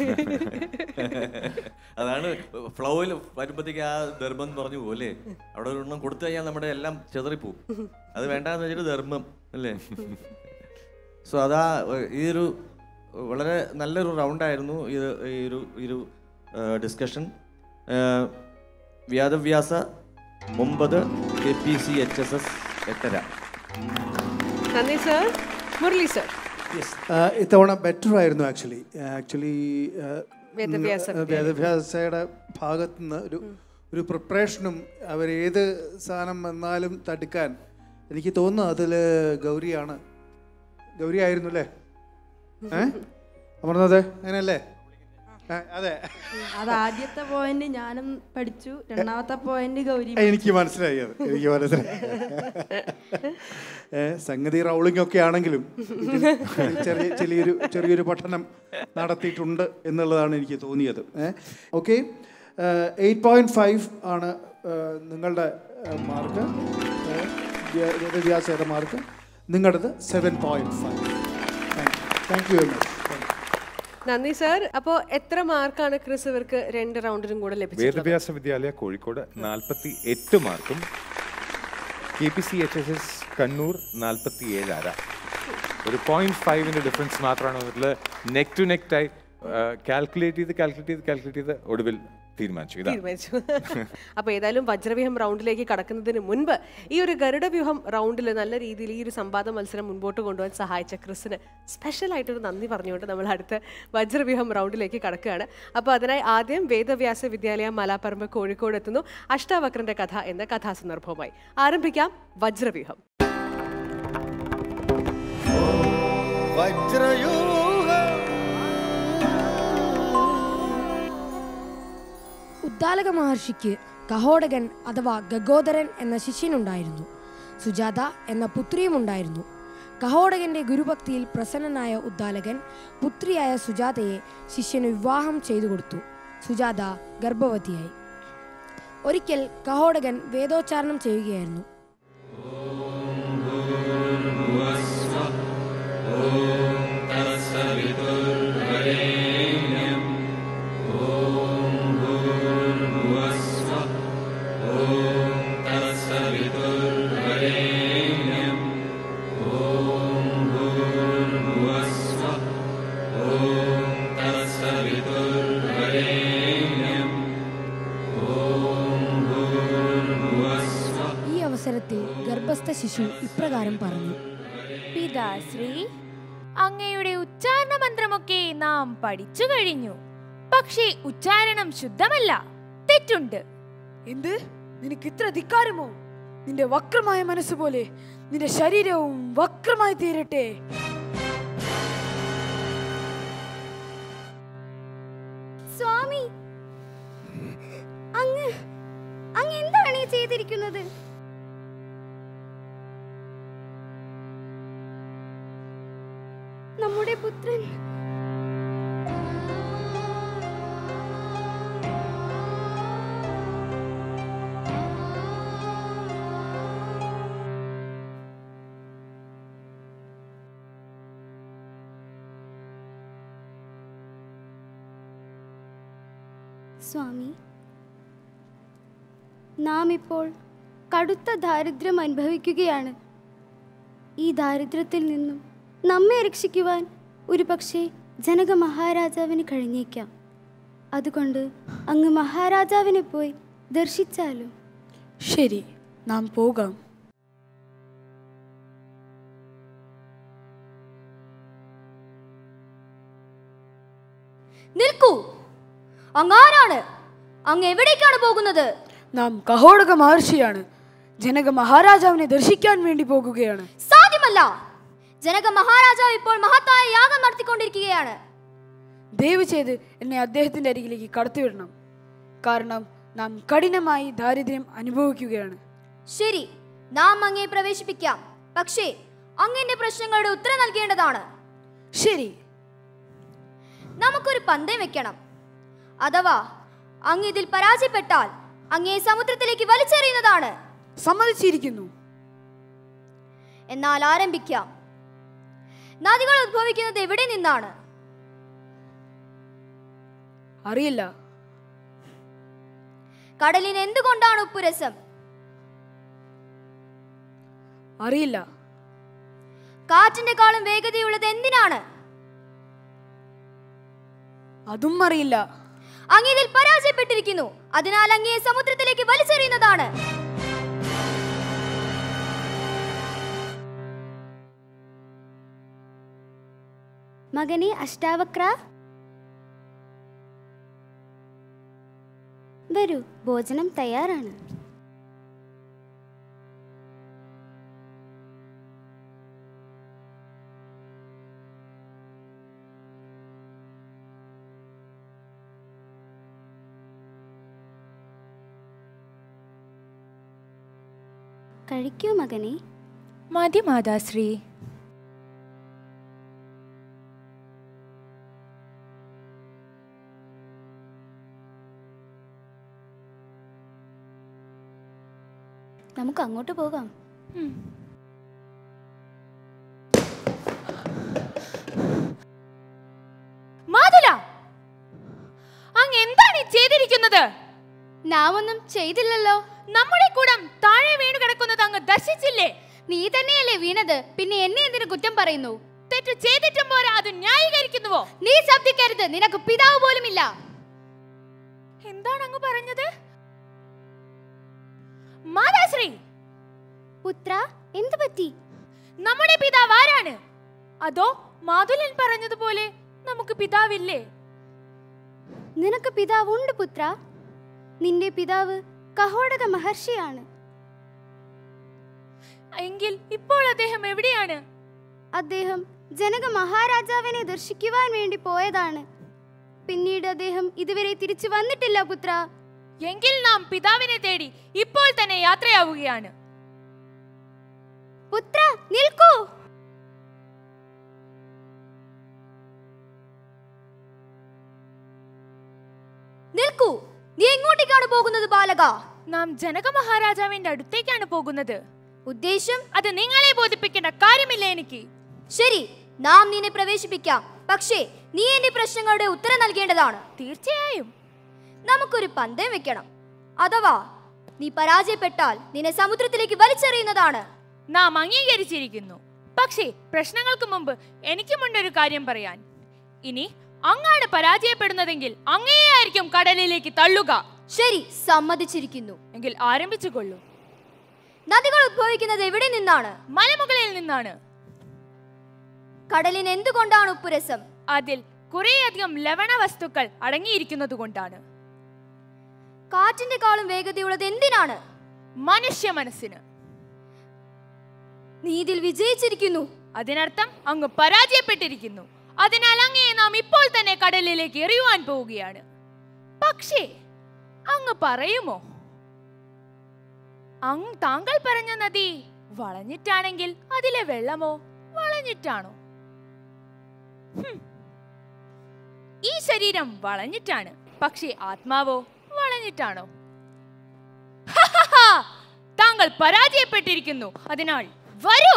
അതാണ് ഫ്ലോയിൽ വരുമ്പോഴത്തേക്ക് ആ ധർമ്മം എന്ന് പറഞ്ഞു പോലെ അവിടെ ഒരു എണ്ണം കൊടുത്തു കഴിഞ്ഞാൽ നമ്മുടെ എല്ലാം ചെതറിപ്പോവും അത് വേണ്ടാന്ന് വെച്ചിട്ട് ധർമ്മം അല്ലേ സോ അതാ ഏഹ്, ഈ ഒരു വളരെ നല്ലൊരു റൗണ്ടായിരുന്നു ഇത് ഈ ഒരു ഈ ഒരു ഡിസ്കഷൻ വ്യാദവ്യാസ ഒമ്പത് K P C H S S എട്ടര നന്ദി സർ മുരളി സർ ആ, ഇത്തവണ ബെറ്റർ ആയിരുന്നു ആക്ച്വലി ആക്ച്വലി വേദവ്യാസ വേദവ്യാസയുടെ ഭാഗത്തു നിന്ന് ഒരു ഒരു പ്രിപ്പറേഷനും അവർ ഏത് സാധനം വന്നാലും തടുക്കാൻ എനിക്ക് തോന്നുന്നു അതിൽ ഗൗരിയാണ് ഗൗരി ആയിരുന്നു അല്ലേ ഏ അമർന്നത് അങ്ങനെയല്ലേ ആ, അതെ അത് ആദ്യത്തെ പോയിന്റ് ഞാനും പഠിച്ചു രണ്ടാമത്തെ പോയിന്റ് ഗൗരി എനിക്ക് മനസ്സിലായി അത് എനിക്ക് മനസ്സിലായി ഏ, സംഗതി റൗളിംഗ് ഒക്കെ ആണെങ്കിലും ഇതിൽ ചെറിയ ചെറിയൊരു ചെറിയൊരു പഠനം നടത്തിയിട്ടുണ്ട് എന്നുള്ളതാണ് എനിക്ക് തോന്നിയത് ഓക്കെ എയ്റ്റ് പോയിന്റ് ഫൈവ് ആണ് ഏ, നിങ്ങളുടെ മാർക്ക് വിദ്യാഭ്യാസയുടെ മാർക്ക് നിങ്ങളുടേത് seven point five thank you very much നന്ദി സർ അപ്പോ എത്ര മാർക്കാണ് ക്രിസ് ഇവർക്ക് രണ്ട് റൗണ്ടിലും കൂടെ ലഭിച്ചത് വേദവ്യാസ വിദ്യാലയ കോഴിക്കോട് നാൽപ്പത്തി എട്ട് മാർക്കും K P C H S S Kannur നാൽപ്പത്തി ഏഴ് അര ഒരു പോയിന്റ് ഫൈവിന്റെ ഡിഫറൻസ് മാത്രമാണ് അതിൽ നെക്ക് ടു നെക്ക് ആയി കാൽക്കുലേറ്റ് ചെയ്ത് കാൽക്കുലേറ്റ് ചെയ്ത് കാൽക്കുലേറ്റ് ചെയ്ത് ഒടുവിൽ തീരുമാനിച്ചു ഇതാ തീരുമാനിച്ചു അപ്പൊ ഏതായാലും വജ്രവ്യൂഹം റൗണ്ടിലേക്ക് കടക്കുന്നതിന് മുൻപ് ഈ ഒരു ഗരുഡവ്യൂഹം റൗണ്ടിൽ നല്ല രീതിയിൽ ഈ ഒരു സംവാദ മത്സരം മുൻപോട്ട് കൊണ്ടുപോകാൻ സഹായിച്ച ക്രിസിന് സ്പെഷ്യൽ ആയിട്ടൊരു നന്ദി പറഞ്ഞുകൊണ്ട് നമ്മൾ അടുത്ത വജ്രവ്യൂഹം റൗണ്ടിലേക്ക് കടക്കുകയാണ് അപ്പോൾ അതിനായി ആദ്യം വേദവ്യാസ വിദ്യാലയ മലാപ്പറമ്പ് കോഴിക്കോട് എത്തുന്നു അഷ്ടാവക്രന്റെ കഥ എന്ന കഥാസന്ദർഭവുമായി ആരംഭിക്കാം വജ്രവ്യൂഹം വജ്രയൂഹ ഉദ്ദാലക മഹർഷിക്ക് കഹോടകൻ അഥവാ ഗഗോദരൻ എന്ന ശിഷ്യനുണ്ടായിരുന്നു സുജാത എന്ന പുത്രിയും ഉണ്ടായിരുന്നു കഹോടകന്റെ ഗുരുഭക്തിയിൽ പ്രസന്നനായ ഉദ്ദാലകൻ പുത്രിയായ സുജാതയെ ശിഷ്യന് വിവാഹം ചെയ്തു കൊടുത്തു സുജാത ഗർഭവതിയായി ഒരിക്കൽ കഹോടകൻ വേദോച്ചാരണം ചെയ്യുകയായിരുന്നു ഈ അവസരത്തിൽ ഗർഭസ്ഥ ശിശു ഇപ്രകാരം പറഞ്ഞു പിതാശ്രീ അങ്ങയുടെ ഉച്ചാരണ മന്ത്രമൊക്കെ നാം പഠിച്ചു കഴിഞ്ഞു പക്ഷേ ഉച്ചാരണം ശുദ്ധമല്ല തെറ്റുണ്ട് എന്ത് നിനക്ക് ഇത്ര ധിക്കാരമോ നിന്റെ വക്രമായ മനസ്സ് പോലെ നിന്റെ ശരീരവും വക്രമായി തീരട്ടെ സ്വാമി അങ്ങ് അങ്ങ് എന്താണ് ഈ ചെയ്തിരിക്കുന്നത് നമ്മുടെ പുത്രൻ സ്വാമി നാം ഇപ്പോൾ കടുത്ത ദാരിദ്ര്യം അനുഭവിക്കുകയാണ് ഈ ദാരിദ്ര്യത്തിൽ നിന്നും നമ്മെ രക്ഷിക്കുവാൻ ഒരുപക്ഷെ ജനക മഹാരാജാവിന് കഴിഞ്ഞേക്കാം അതുകൊണ്ട് അങ്ങ് മഹാരാജാവിനെ പോയി ദർശിച്ചാലോ ശരി നാം പോകാം നിൽക്കൂ അങ്ങാരാണ് അങ്ങ് എവിടേക്കാണ് പോകുന്നത് നാം കഹോടക മഹർഷിയാണ് ജനക മഹാരാജാവിനെ ദർശിക്കാൻ വേണ്ടി പോകുകയാണ് സാധ്യമല്ല ജനക മഹാരാജാവ് ഇപ്പോൾ മഹത്തായ യാഗം നടത്തിക്കൊണ്ടിരിക്കുകയാണ് ദയവ് ചെയ്ത് എന്നെ അദ്ദേഹത്തിന്റെ അരികിലേക്ക് കടത്തിവിടണം കാരണം നാം കഠിനമായി ദാരിദ്ര്യം അനുഭവിക്കുകയാണ് ശരി നാം അങ്ങേ പ്രവേശിപ്പിക്കാം പക്ഷേ അങ്ങന്റെ പ്രശ്നങ്ങളുടെ ഉത്തരം നൽകേണ്ടതാണ് ശരി നമുക്കൊരു പന്തയം വെക്കണം അഥവാ അങ്ങ് ഇതിൽ പരാജയപ്പെട്ടാൽ അങ്ങേ സമുദ്രത്തിലേക്ക് വലിച്ചെറിയുന്നതാണ് സമ്മതിച്ചിരിക്കുന്നു എന്നാൽ ആരംഭിക്കാം നദികൾ ഉദ്ഭവിക്കുന്നത് എവിടെ നിന്നാണ് അറിയില്ല കടലിന് എന്തുകൊണ്ടാണ് ഉപ്പുരസം അറിയില്ല കാറ്റിന്റെ കാളും വേഗതയുള്ളത് എന്തിനാണ് അതും അറിയില്ല അങ്ങ് ഇതിൽ പരാജയപ്പെട്ടിരിക്കുന്നു അതിനാൽ അങ്ങേ സമുദ്രത്തിലേക്ക് വലിച്ചെറിയുന്നതാണ് മകനെ അഷ്ടാവക്ര വരൂ ഭോജനം തയ്യാറാണ് കഴിക്കൂ മകനെ മതി മാതാശ്രീ നമുക്ക് അങ്ങോട്ട് പോകാം മാതുല അങ്ങ് എന്താണ് ഈ ചെയ്തിരിക്കുന്നത് നാം ഒന്നും ചെയ്തില്ലല്ലോ നമ്മുടെ കൂടം താഴെ വീണ് കിടക്കുന്നത് അങ്ങ് ദർശിച്ചില്ലേ നീ തന്നെയല്ലേ വീണത് പിന്നെ എന്നെ എന്തിനു കുറ്റം പറയുന്നു തെറ്റ് ചെയ്തിട്ടും പോരാ അത് ന്യായീകരിക്കുന്നുവോ നീ ശബ്ദിക്കരുത് നിനക്ക് പിതാവ് പോലുമില്ല എന്താണ് അങ്ങ് പറഞ്ഞത് മാതാശ്രീ പുത്ര എന്തു പറ്റി നമ്മുടെ പിതാവ് ആരാണ് അതോ മാതുലൻ പറഞ്ഞതുപോലെ നമുക്ക് പിതാവില്ലേ നിനക്ക് പിതാവുണ്ട് പുത്ര നിന്റെ പിതാവ് കഹോടക മഹർഷിയാണ് എങ്കിൽ ഇപ്പോൾ അദ്ദേഹം എവിടെയാണ് അദ്ദേഹം ജനക മഹാരാജാവിനെ ദർശിക്കുവാൻ വേണ്ടി പോയതാണ് പിന്നീട് അദ്ദേഹം ഇതുവരെ തിരിച്ചു വന്നിട്ടില്ല പുത്ര എങ്കിൽ നാം പിതാവിനെ തേടി ഇപ്പോൾ തന്നെ യാത്രയാവുകയാണ് പുത്ര നിൽക്കൂ നിൽക്കൂ നീ എങ്ങോട്ടേക്കാണ് പോകുന്നത് ബാലക നാം ജനക മഹാരാജാവിന്റെ അടുത്തേക്കാണ് പോകുന്നത് ഉദ്ദേശം അത് നിങ്ങളെ ബോധിപ്പിക്കേണ്ട കാര്യമില്ല എനിക്ക് ശരി നാം നിന്നെ പ്രവേശിപ്പിക്കാം പക്ഷേ നീ എന്റെ പ്രശ്നങ്ങളുടെ ഉത്തരം നൽകേണ്ടതാണ് തീർച്ചയായും നമുക്കൊരു പന്തയം വെക്കണം അഥവാ നീ പരാജയപ്പെട്ടാൽ നിന്നെ സമുദ്രത്തിലേക്ക് വലിച്ചെറിയുന്നതാണ് നാം അംഗീകരിച്ചിരിക്കുന്നു പക്ഷേ പ്രശ്നങ്ങൾക്ക് മുമ്പ് എനിക്കുമുണ്ട് ഒരു കാര്യം പറയാൻ ഇനി അങ്ങാണ് പരാജയപ്പെടുന്നതെങ്കിൽ അങ്ങേയായിരിക്കും കടലിലേക്ക് തള്ളുക ശരി സമ്മതിച്ചിരിക്കുന്നു എങ്കിൽ ആരംഭിച്ചുകൊള്ളൂ നദികൾ ഉദ്ഭവിക്കുന്നത് എവിടെ നിന്നാണ് മലമുകളിൽ നിന്നാണ് കടലിന് എന്തുകൊണ്ടാണ് ഉപ്പുരസം അതിൽ കുറേയധികം ലവണ വസ്തുക്കൾ അടങ്ങിയിരിക്കുന്നത് കൊണ്ടാണ് കാറ്റിന്റെ കാളും വേഗതയുള്ളത് എന്തിനാണ് മനുഷ്യ മനസ്സിന് നീ ഇതിൽ വിജയിച്ചിരിക്കുന്നു അതിനർത്ഥം അങ്ങ് പരാജയപ്പെട്ടിരിക്കുന്നു അതിനാൽ അങ്ങയെ നാം ഇപ്പോൾ തന്നെ കടലിലേക്ക് എറിയുവാൻ പോവുകയാണ് പക്ഷേ അങ്ങ് പറയുമോ അങ് താങ്കൾ പറഞ്ഞ നദി വളഞ്ഞിട്ടാണെങ്കിൽ അതിലെ വെള്ളമോ വളഞ്ഞിട്ടാണോ ഹും. ഈ ശരീരം വളഞ്ഞിട്ടാണ് പക്ഷേ ആത്മാവോ വളഞ്ഞിട്ടാണോ ഹഹഹ! താങ്കൾ പരാജയപ്പെട്ടിരിക്കുന്നു അതിനാൽ വരൂ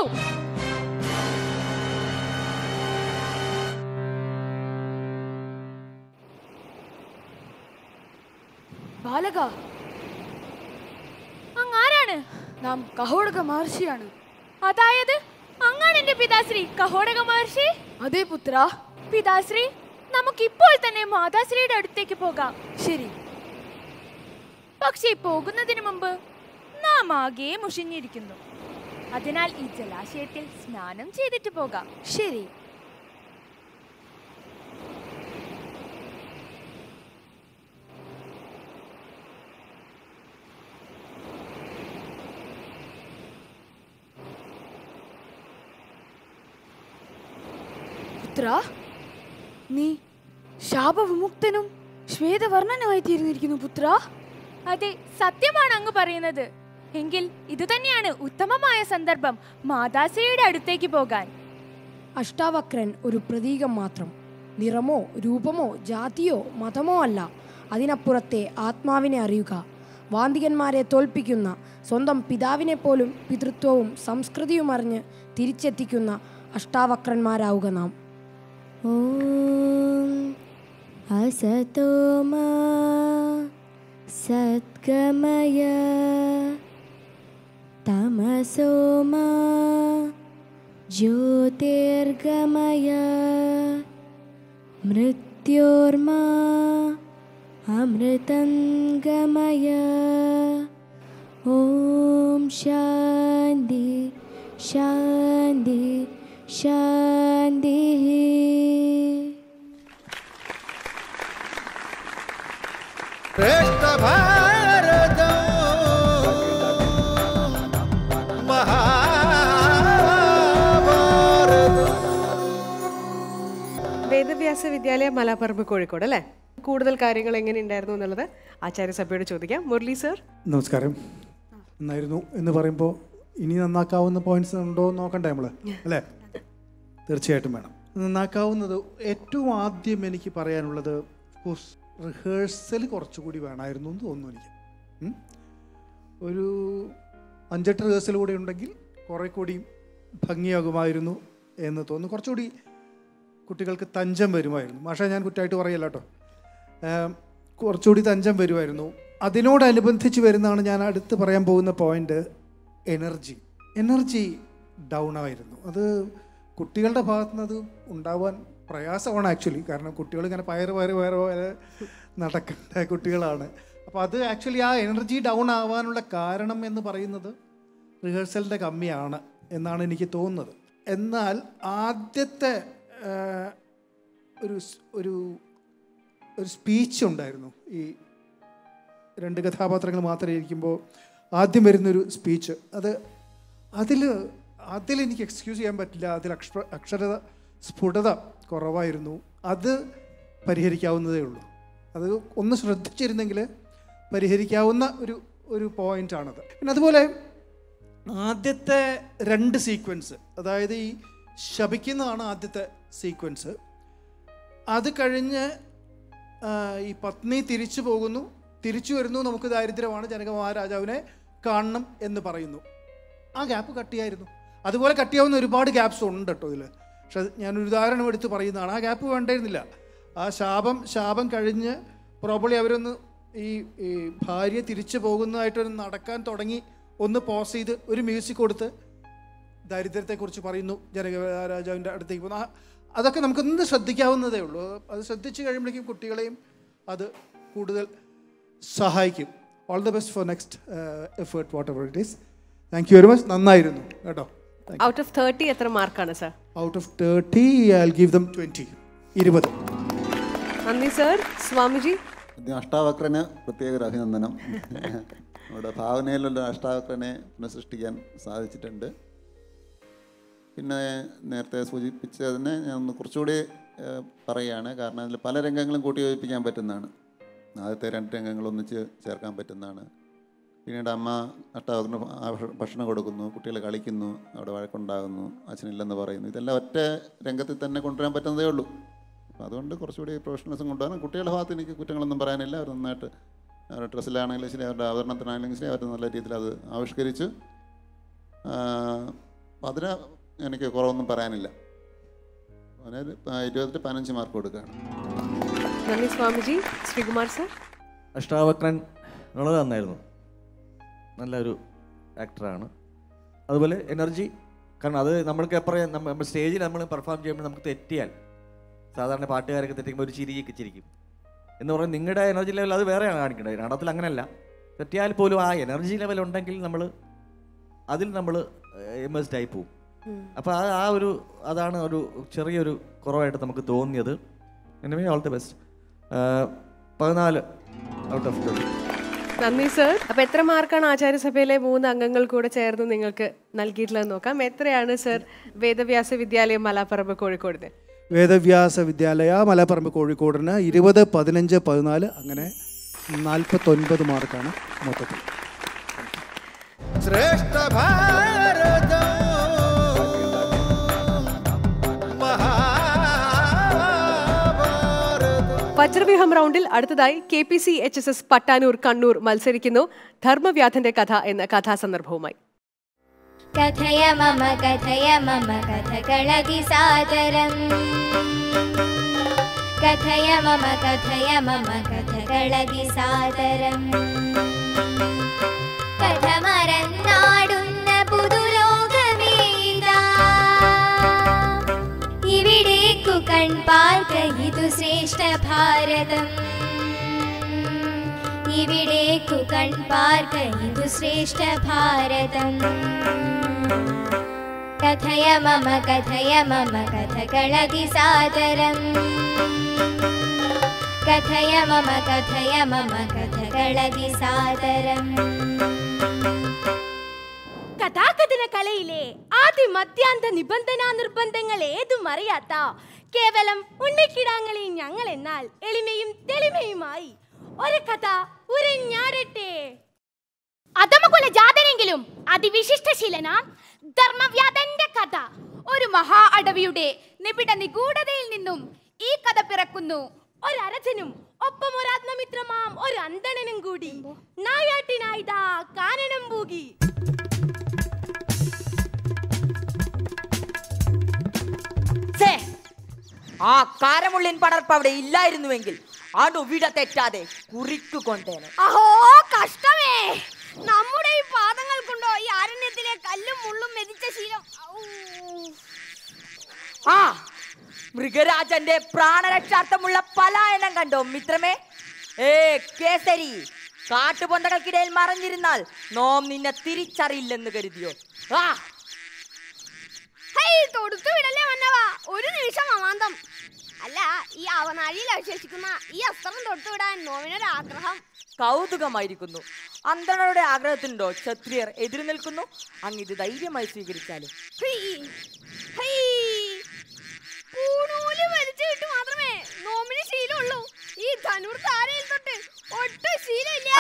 ബാലക അങ്ങ് ആരാണ് നാം കഹോടക മഹർഷിയാണ് അതായത് അങ്ങാണ് എന്റെ പിതാശ്രീ കഹോടക മഹർഷി അതെ പുത്ര പിതാശ്രീ നമുക്ക് ഇപ്പോൾ തന്നെ മാതാശ്രീയുടെ അടുത്തേക്ക് പോകാം ശരി പക്ഷേ പോകുന്നതിന് മുമ്പ് നാം ആകെ മുഷിഞ്ഞിരിക്കുന്നു അതിനാൽ ഈ ജലാശയത്തിൽ സ്നാനം ചെയ്തിട്ട് പോകാം ശരി പുത്ര നീ ശാപവിമുക്തനും ശ്വേതവർണ്ണനുമായി തീർന്നിരിക്കുന്നു പുത്ര അതെ സത്യമാണ് അങ്ങ് പറയുന്നത് എങ്കിൽ ഇത് തന്നെയാണ് ഉത്തമമായ സന്ദർഭം മാതാശ്രീയുടെ അടുത്തേക്ക് പോകാൻ അഷ്ടാവക്രൻ ഒരു പ്രതീകം മാത്രം നിറമോ രൂപമോ ജാതിയോ മതമോ അല്ല അതിനപ്പുറത്തെ ആത്മാവിനെ അറിയുക വാന്തികന്മാരെ തോൽപ്പിക്കുന്ന സ്വന്തം പിതാവിനെ പോലും പിതൃത്വവും സംസ്കൃതിയും അറിഞ്ഞ് തിരിച്ചെത്തിക്കുന്ന അഷ്ടാവക്രന്മാരാവുക നാം ॐ असतो मा सद्गमय तमसो मा ज्योतिर्गमय मृत्योर्मा अमृतं गमय ॐ शान्ति शान्ति शान्तिः श्रेष्ठ भारत വേദവ്യാസ വിദ്യാലയ മലാപ്പറമ്പ് കോഴിക്കോട് അല്ലേ കൂടുതൽ കാര്യങ്ങൾ എങ്ങനെ ഉണ്ടായിരുന്നു എന്നുള്ളത് ആചാര്യസഭയോട് ചോദിക്കാം മുരളി സർ നമസ്കാരം നന്നായിരുന്നു എന്ന് പറയുമ്പോൾ ഇനി നന്നാക്കാവുന്ന പോയിന്റ്സ് ഉണ്ടോ എന്ന് നോക്കണ്ടേ നമ്മൾ അല്ലേ തീർച്ചയായിട്ടും വേണം നന്നാക്കാവുന്നത് ഏറ്റവും ആദ്യം എനിക്ക് പറയാനുള്ളത് റിഹേഴ്സൽ കുറച്ചുകൂടി വേണമായിരുന്നു എന്ന് തോന്നുന്നു എനിക്ക് ഉം. ഒരു അഞ്ചെട്ട് റിഹേഴ്സൽ കൂടി ഉണ്ടെങ്കിൽ കുറേ കൂടി ഭംഗിയാകുമായിരുന്നു എന്ന് തോന്നുന്നു കുറച്ചുകൂടി കുട്ടികൾക്ക് തഞ്ചം വരുമായിരുന്നു മാഷ ഞാൻ കുറ്റമായിട്ട് പറയല്ല കേട്ടോ ഏം, കുറച്ചുകൂടി തഞ്ചം വരുമായിരുന്നു അതിനോടനുബന്ധിച്ച് വരുന്നതാണ് ഞാൻ അടുത്ത് പറയാൻ പോകുന്ന പോയിന്റ് എനർജി എനർജി ഡൗൺ ആയിരുന്നു അത് കുട്ടികളുടെ ഭാഗത്തു നിന്ന് അത് ഉണ്ടാവാൻ പ്രയാസമാണ് ആക്ച്വലി കാരണം കുട്ടികൾ ഇങ്ങനെ പയറ് പയറ് പയറ് പയറ് നടക്കേണ്ട കുട്ടികളാണ് അപ്പോൾ അത് ആക്ച്വലി ആ എനർജി ഡൗൺ ആവാനുള്ള കാരണം എന്ന് പറയുന്നത് റിഹേഴ്സലിൻ്റെ കമ്മിയാണ് എന്നാണ് എനിക്ക് തോന്നുന്നത് എന്നാൽ ആദ്യത്തെ ആ, ഒരു സ്- ഒരു ഒരു സ്പീച്ച് ഉണ്ടായിരുന്നു ഈ രണ്ട് കഥാപാത്രങ്ങൾ മാത്രമേ ഇരിക്കുമ്പോൾ ആദ്യം വരുന്നൊരു സ്പീച്ച് അത് അതിൽ അതിൽ എനിക്ക് എക്സ്ക്യൂസ് ചെയ്യാൻ പറ്റില്ല അതിൽ അക്ഷര അക്ഷരത സ്ഫുടത കുറവായിരുന്നു അത് പരിഹരിക്കാവുന്നതേ ഉള്ളൂ അത് ഒന്ന് ശ്രദ്ധിച്ചിരുന്നെങ്കിൽ പരിഹരിക്കാവുന്ന ഒരു ഒരു പോയിൻ്റാണത് പിന്നെ അതുപോലെ ആദ്യത്തെ രണ്ട് സീക്വൻസ് അതായത് ഈ ശപിക്കുന്നതാണ് ആദ്യത്തെ സീക്വൻസ് അത് കഴിഞ്ഞ് ആ, ഈ പത്നി തിരിച്ചു പോകുന്നു തിരിച്ചു വരുന്നു നമുക്ക് ദാരിദ്ര്യമാണ് ജനക മഹാരാജാവിനെ കാണണം എന്ന് പറയുന്നു ആ ഗ്യാപ്പ് കട്ട് ചെയ്യായിരുന്നു അതുപോലെ കട്ട് ചെയ്യാവുന്ന ഒരുപാട് ഗ്യാപ്സ് ഉണ്ട് കേട്ടോ ഇതിൽ പക്ഷെ അത് ഞാനൊരു ഉദാഹരണം എടുത്ത് പറയുന്നതാണ് ആ ഗ്യാപ്പ് വേണ്ടായിരുന്നില്ല ആ ശാപം ശാപം കഴിഞ്ഞ് പ്രോബ്ലി അവരൊന്ന് ഈ ഈ ഭാര്യ തിരിച്ചു പോകുന്നതായിട്ടൊന്ന് നടക്കാൻ തുടങ്ങി ഒന്ന് പോസ് ചെയ്ത് ഒരു മ്യൂസിക് കൊടുത്ത് ദാരിദ്ര്യത്തെക്കുറിച്ച് പറയുന്നു ജനക രാജാവിൻ്റെ അടുത്തേക്ക് പോകുന്നു ആ- അതൊക്കെ നമുക്കൊന്ന് ശ്രദ്ധിക്കാവുന്നതേ ഉള്ളൂ അത് ശ്രദ്ധിച്ചു കഴിയുമ്പോഴേക്കും കുട്ടികളെയും അത് കൂടുതൽ സഹായിക്കും all the best for next effort whatever it is thank you very much നന്നായിരുന്നു കേട്ടോ ഔട്ട് ഓഫ് തേർട്ടി എത്ര മാർക്കാണ് sir out of thirty I give them twenty ഇരുപത് നന്ദി സർ സ്വാമിജി ആദ്യം അഷ്ടാവക്രന് പ്രത്യേക ഒരു അഭിനന്ദനം നമ്മുടെ ഭാവനയിലുള്ള അഷ്ടാവക്രനെ പുനഃസൃഷ്ടിക്കാൻ സാധിച്ചിട്ടുണ്ട് പിന്നെ നേരത്തെ സൂചിപ്പിച്ചതിനെ ഞാൻ ഒന്ന് കുറച്ചുകൂടി ഏഹ്, പറയുകയാണ് കാരണം അതിൽ പല രംഗങ്ങളും കൂട്ടി യോജിപ്പിക്കാൻ പറ്റുന്നതാണ് ആദ്യത്തെ രണ്ട് രംഗങ്ങൾ ഒന്നിച്ച് ചേർക്കാൻ പറ്റുന്നതാണ് പിന്നീട് അമ്മ അഷ്ടാവക്രന് ഭ- ഭക്ഷണം കൊടുക്കുന്നു കുട്ടികൾ കളിക്കുന്നു അവിടെ വഴക്കുണ്ടാകുന്നു അച്ഛനില്ലെന്ന് പറയുന്നു ഇതെല്ലാം ഒറ്റ രംഗത്തിൽ തന്നെ കൊണ്ടുവരാൻ പറ്റുന്നതേ ഉള്ളൂ അപ്പോൾ അതുകൊണ്ട് കുറച്ചുകൂടി പ്രൊഫഷണലിസം കൊണ്ടുവരണം കുട്ടികളുടെ ഭാഗത്ത് എനിക്ക് കുറ്റങ്ങളൊന്നും പറയാനില്ല അവർ നന്നായിട്ട് അവരുടെ ഡ്രസ്സിലാണെങ്കിലും ശരി അവരുടെ അവതരണത്തിനാണെങ്കിലും ശരി അവർ നല്ല രീതിയിൽ അത് ആവിഷ്കരിച്ചു ആ, അപ്പം അതിന് എനിക്ക് കുറവൊന്നും പറയാനില്ല അവനൊരു ഇരുപത്തി പതിനഞ്ച് മാർക്ക് കൊടുക്കുകയാണ് നന്ദി സ്വാമിജി ശ്രീകുമാർ സർ അഷ്ടാവക്രൻ വളരെ നന്നായിരുന്നു നല്ലൊരു ആക്ടറാണ് അതുപോലെ എനർജി കാരണം അത് നമ്മൾക്ക് എപ്പോഴും നമ്മൾ സ്റ്റേജിൽ നമ്മൾ പെർഫോം ചെയ്യുമ്പോൾ നമുക്ക് തെറ്റിയാൽ സാധാരണ പാട്ടുകാരൊക്കെ തെറ്റിക്കുമ്പോൾ ഒരു ചിരിയൊക്കെ ചിരിക്കും എന്ന് പറഞ്ഞാൽ നിങ്ങളുടെ എനർജി ലെവൽ അത് വേറെയാണ് കാണിക്കേണ്ടത് നാടകത്തിൽ അങ്ങനെയല്ല തെറ്റിയാൽ പോലും ആ എനർജി ലെവൽ ഉണ്ടെങ്കിൽ നമ്മൾ അതിൽ നമ്മൾ ഇമേഴ്സ്ഡ് ആയി പോവും അപ്പോൾ ആ ആ ഒരു അതാണ് ഒരു ചെറിയൊരു കുറവായിട്ട് നമുക്ക് തോന്നിയത് എനിവേ ഓൾ ദി ബെസ്റ്റ് പതിനാല് ഔട്ട് ഓഫ് ട്വൻറ്റി നന്ദി സർ അപ്പൊ എത്ര മാർക്കാണ് ആചാര്യസഭയിലെ മൂന്ന് അംഗങ്ങൾ കൂടെ ചേർന്ന് നിങ്ങൾക്ക് നൽകിയിട്ടുള്ളത് നോക്കാം എത്രയാണ് സർ വേദവ്യാസ വിദ്യാലയം മലാപ്പറമ്പ് കോഴിക്കോടിന് വേദവ്യാസ വിദ്യാലയ മലപ്പറമ്പ് കോഴിക്കോടിന് ഇരുപത് പതിനഞ്ച് പതിനാല് അങ്ങനെ നാൽപ്പത്തൊൻപത് മാർക്കാണ് മൊത്തത്തിൽ ശ്രേഷ്ഠ ഭാരത വജ്രവ്യൂഹം റൗണ്ടിൽ അടുത്തതായി K P C H S S Pattanur Kannur മത്സരിക്കുന്നു ധർമ്മവ്യാധന്റെ കഥ എന്ന കഥാസന്ദർഭവുമായി कथय मम कथय मम कथകളതി സാദരം കഥയ മമ കഥയ മമ കഥകളതി സാദരം കഥ മറന്നാടുന്ന പുതുലോകമേതാ ഇവിടേക്കു കൺപാർക്ക ഇതു ശ്രേഷ്ഠ ഭാരതം ഇവിടേക്കു കൺപാർക്ക ഇതു ശ്രേഷ്ഠ ഭാരതം കഥയ മമ കഥയ മമ കഥകളതി സാദരം കഥയ മമ കഥയ മമ കഥകളതി സാദരം കഥാകഥന കലയിലെ ആദ്യ മധ്യാന്ത നിബന്ധനാ നിർബന്ധങ്ങൾ ഏതും അറിയാത്ത കേവലം ഉണ്ണിക്കിടാങ്ങളെ ഞങ്ങൾ എന്നാൽ എളിമയും തെളിമയുമായി ഒരു കഥ ഉരഞ്ഞാടട്ടെ അധമകുല ജാതനെങ്കിലും അതിവിശിഷ്ടശീലനാം ധർമ്മവ്യാധന്റെ കഥ ഒരു മഹാ അടവിയുടെ നിബിഡ നിഗൂഢതയിൽ നിന്നും ഈ കഥ പിറക്കുന്നു ഒരരച്ചനും ഒപ്പം ഒരാത്മമിത്രമാം ഒരു അന്തണനും കൂടി നായാട്ടിനായിതാ കാനനം പൂകി ഛേ, ആ കാരമുള്ളിൻ പടർപ്പ് അവിടെ ഇല്ലായിരുന്നുവെങ്കിൽ അണുവിട തെറ്റാതെ കുറിക്കു കൊണ്ടേനെ അഹോ കഷ്ടമേ നമ്മുടെ ഈ പാദങ്ങൾ കൊണ്ടോ ഈ അരണ്യത്തിലെ കല്ലും മുള്ളും മെതിച്ച ശീലം ഔ. ആ മൃഗരാജന്റെ പ്രാണരക്ഷാർത്ഥമുള്ള പലായനം കണ്ടോ മിത്രമേ ഏ കേസരി കാട്ടുപൊന്തകൾക്കിടയിൽ മറഞ്ഞിരുന്നാൽ നോം നിന്നെ തിരിച്ചറിയില്ലെന്ന് കരുതിയോ ആ ഹൈ തൊടുത്തു വിടല്ലേ മന്നവാ ഒരു നിമിഷം അമാന്തം അല്ല ഈ അവനാഴിയിൽ അവശേഷിക്കുന്ന ഈ അസ്ത്രം തൊടുത്തു വിടാൻ നോവിനൊരു ആഗ്രഹം കൗതുകമായിരിക്കുന്നു അന്തണരുടെ ആഗ്രഹത്തിനുണ്ടോ ക്ഷത്രിയർ എതിരു നിൽക്കുന്നു അങ്ങിത് ധൈര്യമായി സ്വീകരിച്ചാലും ഹൈ, ഹൈ. പൂണൂല് വലിച്ചു വിട്ട് മാത്രമേ നോമിന് ശീലമുള്ളൂ ഈ ധനുർ താരയിൽ തൊട്ട് ഒട്ടും ശീലമില്ല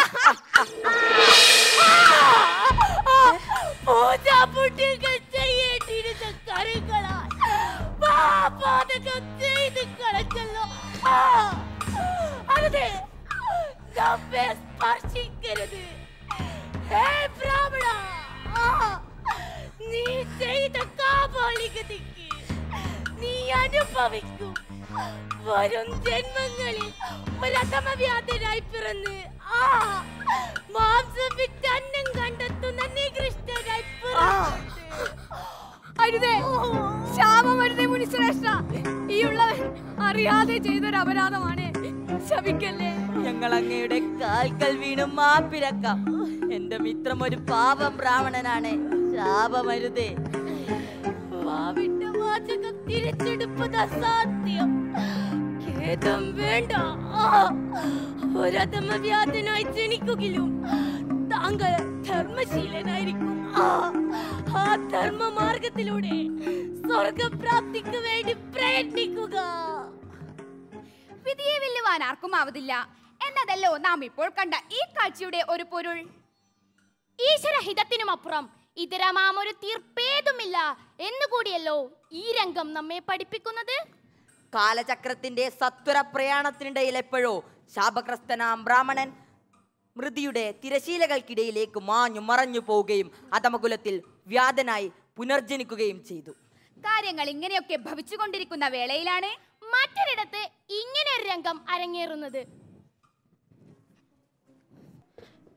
പൂജാപുട്ടികൾ ചെയ്യേണ്ടിയിരുന്ന കരുകളാൽ പാപാതകം ചെയ്ത് കളഞ്ഞല്ലോ ആ, അരുതേ നമ്മെ സ്പർശിക്കരുത് ഹേ ബ്രാഹ്മണ ആ, നീ ചെയ്ത കാപാലികതയ്ക്ക് നീ അനുഭവിക്കും വരും ജന്മങ്ങളിൽ ഒരധമവ്യാധനായി പിറന്ന് ആ മാംസം വിറ്റ് അന്നം കണ്ടെത്തുന്ന നികൃഷ്ടനായി പിറന്നിട്ട് അരുതേ ശാപം അരുതേ മുനിശ്രേഷ്ഠ ഈ ഉള്ളവൻ അറിയാതെ ചെയ്തൊരു അപരാധമാണ് ശപിക്കല്ലേ ഞങ്ങൾ അങ്ങയുടെ കാൽക്കൽ വീണ് മാപ്പിരക്കാം എന്റെ മിത്രം ഒരു പാപം ബ്രാഹ്മണനാണ് ശാപമരുതേ വാവിട്ട വാചകം തിരിച്ചെടുപ്പത് അസാധ്യം ഖേദം വേണ്ട ആ, ഒരധമവ്യാധനായി ജനിക്കുകയും താങ്കൾ ധർമ്മശീലനായിരിക്കും ആ, ആ ധർമ്മമാർഗത്തിലൂടെ സ്വർഗപ്രാപ്തിക്ക് വേണ്ടി പ്രയത്നിക്കുക വിധിയെ വെല്ലുവാൻ ആർക്കും ആവതില്ല എന്നതല്ലോ നാം ഇപ്പോൾ കണ്ട ഈ കാഴ്ചയുടെ ഒരു പൊരുൾ ഈശ്വരഹിതത്തിനുമപ്പുറം ഇതരമാം ഒരു തീർപ്പേതുമില്ല എന്നുകൂടിയല്ലോ ഈ രംഗം നമ്മെ പഠിപ്പിക്കുന്നത് കാലചക്രത്തിന്റെ സത്വര പ്രയാണത്തിനിടയിൽ എപ്പോഴോ ശാപഗ്രസ്തനാം ബ്രാഹ്മണൻ മൃതിയുടെ തിരശീലകൾക്കിടയിലേക്ക് മാഞ്ഞു മറഞ്ഞു പോവുകയും അധമകുലത്തിൽ വ്യാധനായി പുനർജനിക്കുകയും ചെയ്തു കാര്യങ്ങൾ ഇങ്ങനെയൊക്കെ ഭവിച്ചുകൊണ്ടിരിക്കുന്ന വേളയിലാണ് മറ്റൊരിടത്ത് ഇങ്ങനെ ഒരു രംഗം അരങ്ങേറുന്നത്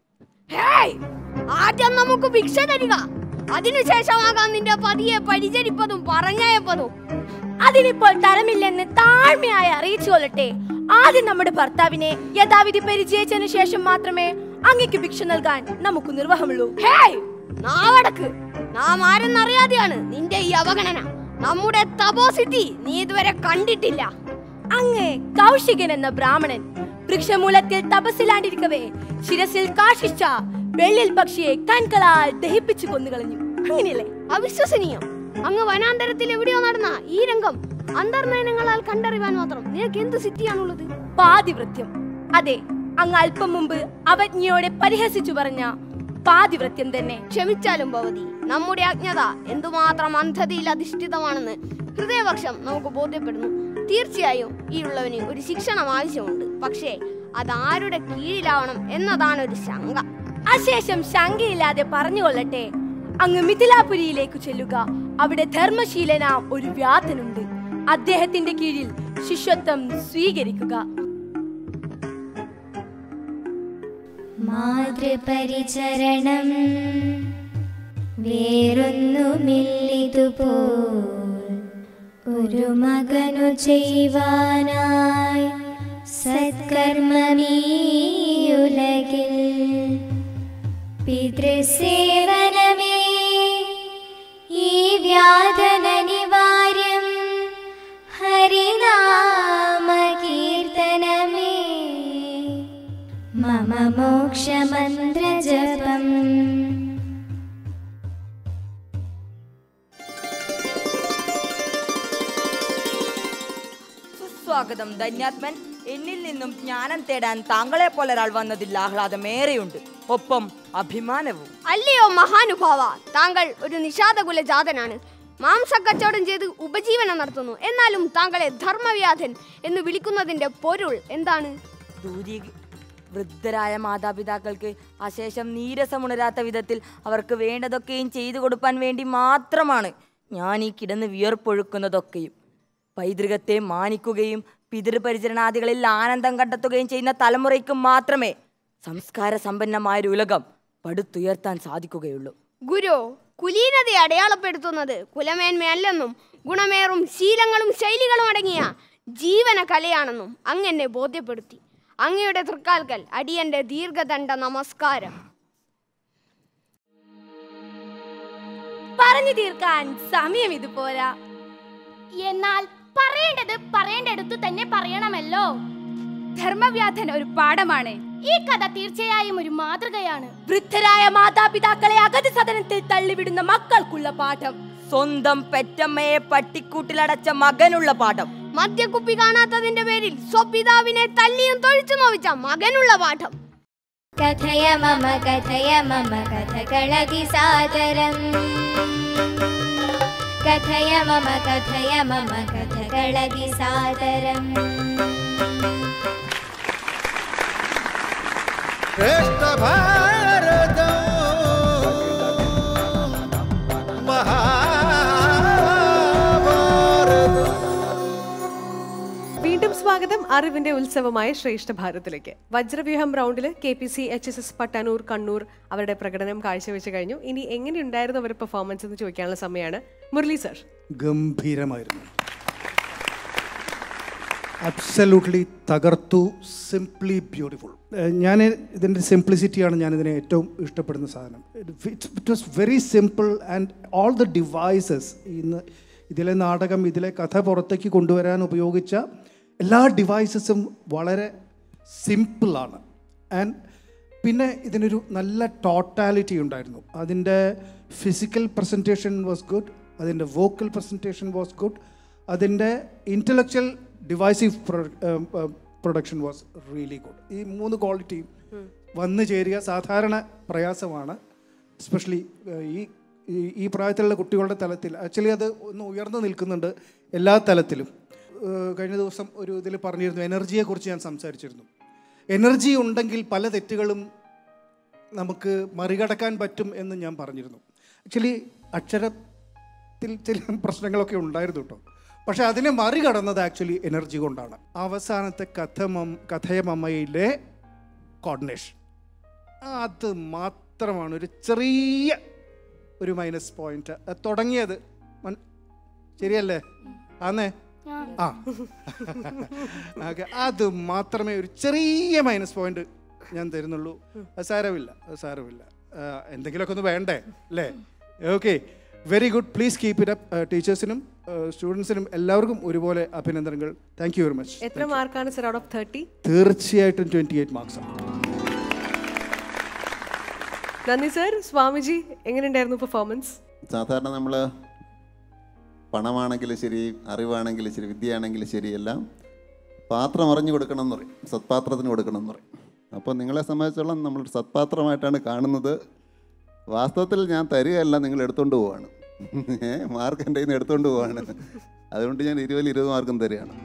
ഹേയ് ആദ്യം നമുക്ക് ഭിക്ഷ തരിക അതിനുശേഷമാകാം നിന്റെ പതിയെ പരിചരിപ്പതും പറഞ്ഞയപ്പതും അതിനിപ്പോൾ തരമില്ലെന്ന് താഴ്മയായി അറിയിച്ചു കൊള്ളട്ടെ ആദ്യം നമ്മുടെ ഭർത്താവിനെ യഥാവിധി പരിചയിച്ചതിനു ശേഷം മാത്രമേ അങ്ങയ്ക്ക് ഭിക്ഷ നൽകാൻ നമുക്ക് നിർവാഹമുള്ളൂ ഹേയ് നാവടക്ക് നാം ആരെന്നറിയാതെയാണ് നിന്റെ ഈ അവഗണന നമ്മുടെ തപോസിറ്റി നീ ഇതുവരെ കണ്ടിട്ടില്ല അങ്ങ് കൗശികൻ എന്ന ബ്രാഹ്മണൻ വൃക്ഷമൂലത്തിൽ തപസ്സിലാണ്ടിരിക്കവേ ശിരസിൽ കാഷിച്ച വെള്ളിൽ പക്ഷിയെ കൺകളാൽ ദഹിപ്പിച്ചു കൊന്നുകളഞ്ഞു അങ്ങനെയല്ലേ അവിശ്വസനീയം അങ്ങ് വനാന്തരത്തിൽ എവിടെയോ നടന്ന ഈ രംഗം അന്തർനയനങ്ങളാൽ കണ്ടറിയാൻ മാത്രം നിനക്ക് എന്ത് സിദ്ധിയാണുള്ളത് പാതിവൃത്യം അതെ അങ്ങ് അല്പം മുമ്പ് അവജ്ഞയോടെ പരിഹസിച്ചു പറഞ്ഞ പാതിവൃത്യം തന്നെ ക്ഷമിച്ചാലും ഭവതി നമ്മുടെ അജ്ഞത എന്തുമാത്രം അന്ധതയിൽ അധിഷ്ഠിതമാണെന്ന് ഹൃദയപക്ഷം നമുക്ക് ബോധ്യപ്പെടുന്നു തീർച്ചയായും ഈ ഉള്ളവന് ഒരു ശിക്ഷണം ആവശ്യമുണ്ട് പക്ഷേ അതാരുടെ കീഴിലാവണം എന്നതാണ് ഒരു ശങ്ക അശേഷം ശങ്കയില്ലാതെ പറഞ്ഞുകൊള്ളട്ടെ അങ്ങ് മിഥിലാപുരിയിലേക്ക് ചെല്ലുക അവിടെ ധർമ്മശീലന ഒരു വ്യാധനുണ്ട് അദ്ദേഹത്തിന്റെ കീഴിൽ ശിഷ്യത്വം സ്വീകരിക്കുക മാതൃപരിചരണം വേറൊന്നുമില്ലിതുപോൽ ഒരു മകനു ചെയ്യുവാനായി സത്കർമ്മമീയുലകിൽ പിതൃസേവനമേ ഈ വ്യാധനനിവാര്യം ഹരിനാമകീർത്തനമേ മമ മോക്ഷമന്ത്രജപം സുസ്വാഗതം ധന്യാത്മൻ എന്നിൽ നിന്നും ജ്ഞാനം തേടാൻ താങ്കളെ പോലെ ഒരാൾ വന്നതിൽ ആഹ്ലാദമേറെയുണ്ട് ഒപ്പം അഭിമാനവും അല്ലയോ മഹാനുഭാവ താങ്കൾ ഒരു നിഷാദകുല ജാതനാണ് മാംസക്കച്ചവടം ചെയ്ത് ഉപജീവനം നടത്തുന്നു എന്നാലും താങ്കളെ ധർമ്മവ്യാധൻ എന്ന് വിളിക്കുന്നതിന്റെ പൊരുൾ എന്താണ് ദൂരീ വൃദ്ധരായ മാതാപിതാക്കൾക്ക് അശേഷം നീരസമുണരാത്ത വിധത്തിൽ അവർക്ക് വേണ്ടതൊക്കെയും ചെയ്തു കൊടുക്കാൻ വേണ്ടി മാത്രമാണ് ഞാൻ ഈ കിടന്ന് വിയർപ്പൊഴുക്കുന്നതൊക്കെയും പൈതൃകത്തെ മാനിക്കുകയും പിതൃപരിചരണാദികളിൽ ആനന്ദം കണ്ടെത്തുകയും ചെയ്യുന്ന തലമുറയ്ക്ക് മാത്രമേ സംസ്കാര സമ്പന്നമായൊരു ഉലകം പടുത്തുയർത്താൻ സാധിക്കുകയുള്ളൂ ഗുരു കുലീനതയെ അടയാളപ്പെടുത്തുന്നത് കുലമേന്മയല്ലെന്നും ഗുണമേറും ശീലങ്ങളും ശൈലികളും അടങ്ങിയ ജീവന കലയാണെന്നും അങ്ങെന്നെ ബോധ്യപ്പെടുത്തി അങ്ങയുടെ തൃക്കാൽക്കൽ അടിയന്റെ ദീർഘദണ്ഡ നമസ്കാരം പറഞ്ഞു തീർക്കാൻ സമയം ഇത് പോരാ എന്നാൽ പറയേണ്ടത് പറയേണ്ടടുത്തു തന്നെ പറയണമല്ലോ ധർമ്മവ്യാധൻ ഒരു പാഠമാണ് ഈ കഥ തീർച്ചയായും ഒരു മാതൃകയാണ് വൃദ്ധരായ മാതാപിതാക്കളെ അഗതി സദനത്തിൽ തള്ളിവിടുന്ന മക്കൾക്കുള്ള പാഠം സ്വന്തം പെറ്റമ്മയെ പട്ടിക്കൂട്ടിലടച്ച മകനുള്ള പാഠം മദ്യക്കുപ്പി കാണാത്തതിന്റെ പേരിൽ സ്വപിതാവിനെ തല്ലിയും തൊഴിച്ചു നോവിച്ച മകനുള്ള പാഠം കഥയ മമ കഥയ മമ കഥകളതി സാദരം കഥയ മമ കഥയ മമ കഥകളതി സാദരം श्रेष्ठ भारत महाभारत വീണ്ടും സ്വാഗതം അറിവിന്റെ ഉത്സവമായ ശ്രേഷ്ഠ ഭാരതിലേക്ക് വജ്രവ്യൂഹം റൗണ്ടിൽ K P C H S S Pattanur Kannur അവരുടെ പ്രകടനം കാഴ്ചവെച്ച് കഴിഞ്ഞു ഇനി എങ്ങനെയുണ്ടായിരുന്നു അവരുടെ പെർഫോമൻസ് എന്ന് ചോദിക്കാനുള്ള സമയമാണ് മുരളി സർ ഗംഭീരമായിരുന്നു അബ്സല്യൂട്ട്ലി തകർത്തു സിംപ്ലി ബ്യൂട്ടിഫുൾ ഞാൻ ഇതിൻ്റെ സിംപ്ലിസിറ്റിയാണ് ഞാൻ ഇതിനെ ഏറ്റവും ഇഷ്ടപ്പെടുന്ന സാധനം it was very simple and all the devices ഇന്ന് ഇതിലെ നാടകം ഇതിലെ കഥ പുറത്തേക്ക് കൊണ്ടുവരാൻ ഉപയോഗിച്ച എല്ലാ ഡിവൈസസും വളരെ സിമ്പിളാണ് ആൻഡ് പിന്നെ ഇതിനൊരു നല്ല ടോട്ടാലിറ്റി ഉണ്ടായിരുന്നു അതിൻ്റെ ഫിസിക്കൽ പ്രസൻറ്റേഷൻ വാസ് ഗുഡ് അതിൻ്റെ വോക്കൽ പ്രസൻറ്റേഷൻ വാസ് ഗുഡ് അതിൻ്റെ intellectual devised production was really good ഈ മൂന്ന് ക്വാളിറ്റിയും വന്നു ചേരുക സാധാരണ പ്രയാസമാണ് എസ്പെഷ്യലി ഈ ഈ- ഈ പ്രായത്തിലുള്ള കുട്ടികളുടെ തലത്തിൽ ആക്ച്വലി അത് ഒന്ന് ഉയർന്നു നിൽക്കുന്നുണ്ട് എല്ലാ തലത്തിലും ഏഹ് കഴിഞ്ഞ ദിവസം ഒരു ഇതിൽ പറഞ്ഞിരുന്നു എനർജിയെക്കുറിച്ച് ഞാൻ സംസാരിച്ചിരുന്നു എനർജി ഉണ്ടെങ്കിൽ പല തെറ്റുകളും നമുക്ക് മറികടക്കാൻ പറ്റും എന്ന് ഞാൻ പറഞ്ഞിരുന്നു ആക്ച്വലി അക്ഷരത്തിൽ ചില പ്രശ്നങ്ങളൊക്കെ ഉണ്ടായിരുന്നു കേട്ടോ പക്ഷെ അതിനെ മറികടന്നത് ആക്ച്വലി എനർജി കൊണ്ടാണ് അവസാനത്തെ കഥ മം കഥയമമ്മയിലെ കോർഡിനേഷൻ അത് മാത്രമാണ് ഒരു ചെറിയ ഒരു മൈനസ് പോയിന്റ് തുടങ്ങിയത് മൻ- ശരിയല്ലേ ആന്നേ ആ ഓക്കെ അത് മാത്രമേ ഒരു ചെറിയ മൈനസ് പോയിന്റ് ഞാൻ തരുന്നുള്ളൂ അത് സാരമില്ല അത് സാരമില്ല ആ, എന്തെങ്കിലുമൊക്കെ ഒന്ന് വേണ്ടേ അല്ലേ okay very good please keep it up ടീച്ചേഴ്സിനും സ്റ്റുഡൻസിനും എല്ലാവർക്കും ഒരുപോലെ അഭിനന്ദനങ്ങൾ താങ്ക് യു വെരി മച്ച് എത്ര മാർക്കാണ് സർ ഔട്ട് ഓഫ് തേർട്ടി തീർച്ചയായിട്ടും ട്വൻറ്റി എയ്റ്റ് മാർക്സ് നന്ദി സർ സ്വാമിജി എങ്ങനെയുണ്ടായിരുന്നു പെർഫോമൻസ് സാധാരണ നമ്മൾ പണമാണെങ്കിലും ശരി അറിവാണെങ്കിലും ശരി വിദ്യയാണെങ്കിലും ശരി എല്ലാം പാത്രം അറിഞ്ഞു കൊടുക്കണം എന്ന് പറയും സത്പാത്രത്തിന് കൊടുക്കണം എന്ന് പറയും അപ്പോൾ നിങ്ങളെ സംബന്ധിച്ചോളം നമ്മൾ സത്പാത്രമായിട്ടാണ് കാണുന്നത് വാസ്തവത്തിൽ ഞാൻ തരികയല്ല നിങ്ങൾ എടുത്തുകൊണ്ട് പോവാണ് ഏ മാർക്ക് എൻ്റെ കയ്യിൽ നിന്ന് എടുത്തുകൊണ്ട് പോവാണ് അതുകൊണ്ട് ഞാൻ ഇരുപതിൽ ഇരുപത് മാർക്കും തരികയാണ്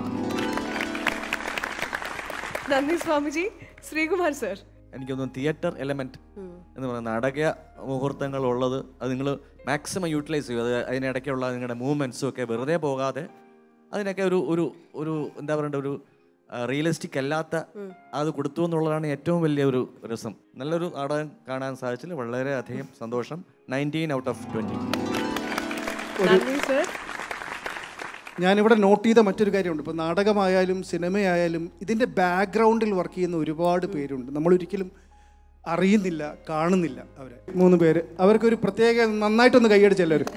നന്ദി സ്വാമിജി ശ്രീകുമാർ സർ എനിക്കൊന്നും തിയേറ്റർ എലമെന്റ് എന്ന് പറയുന്ന നാടക മുഹൂർത്തങ്ങൾ ഉള്ളത് അത് നിങ്ങൾ മാക്സിമം യൂട്ടിലൈസ് ചെയ്യും അത് അതിനിടയ്ക്കുള്ള നിങ്ങളുടെ മൂവ്മെൻറ്റ്സും ഒക്കെ വെറുതെ പോകാതെ അതിനൊക്കെ ഒരു ഒരു ഒരു എന്താ പറയണ്ട ഒരു റിയലിസ്റ്റിക് അല്ലാത്ത അത് കൊടുത്തു എന്നുള്ളതാണ് ഏറ്റവും വലിയ ഒരു രസം നല്ലൊരു നാടകം കാണാൻ സാധിച്ചതിൽ വളരെയധികം സന്തോഷം നയൻറ്റീൻ ഔട്ട് ഓഫ് ട്വൻറ്റി നന്ദി സർ ഞാനിവിടെ നോട്ട് ചെയ്ത മറ്റൊരു കാര്യമുണ്ട് ഇപ്പോൾ നാടകമായാലും സിനിമയായാലും ഇതിൻ്റെ ബാക്ക്ഗ്രൗണ്ടിൽ വർക്ക് ചെയ്യുന്ന ഒരുപാട് പേരുണ്ട് നമ്മൾ ഒരിക്കലും അറിയുന്നില്ല കാണുന്നില്ല അവരെ മൂന്ന് പേര് അവർക്കൊരു പ്രത്യേക നന്നായിട്ടൊന്ന് കൈയടിച്ച് എല്ലാവരും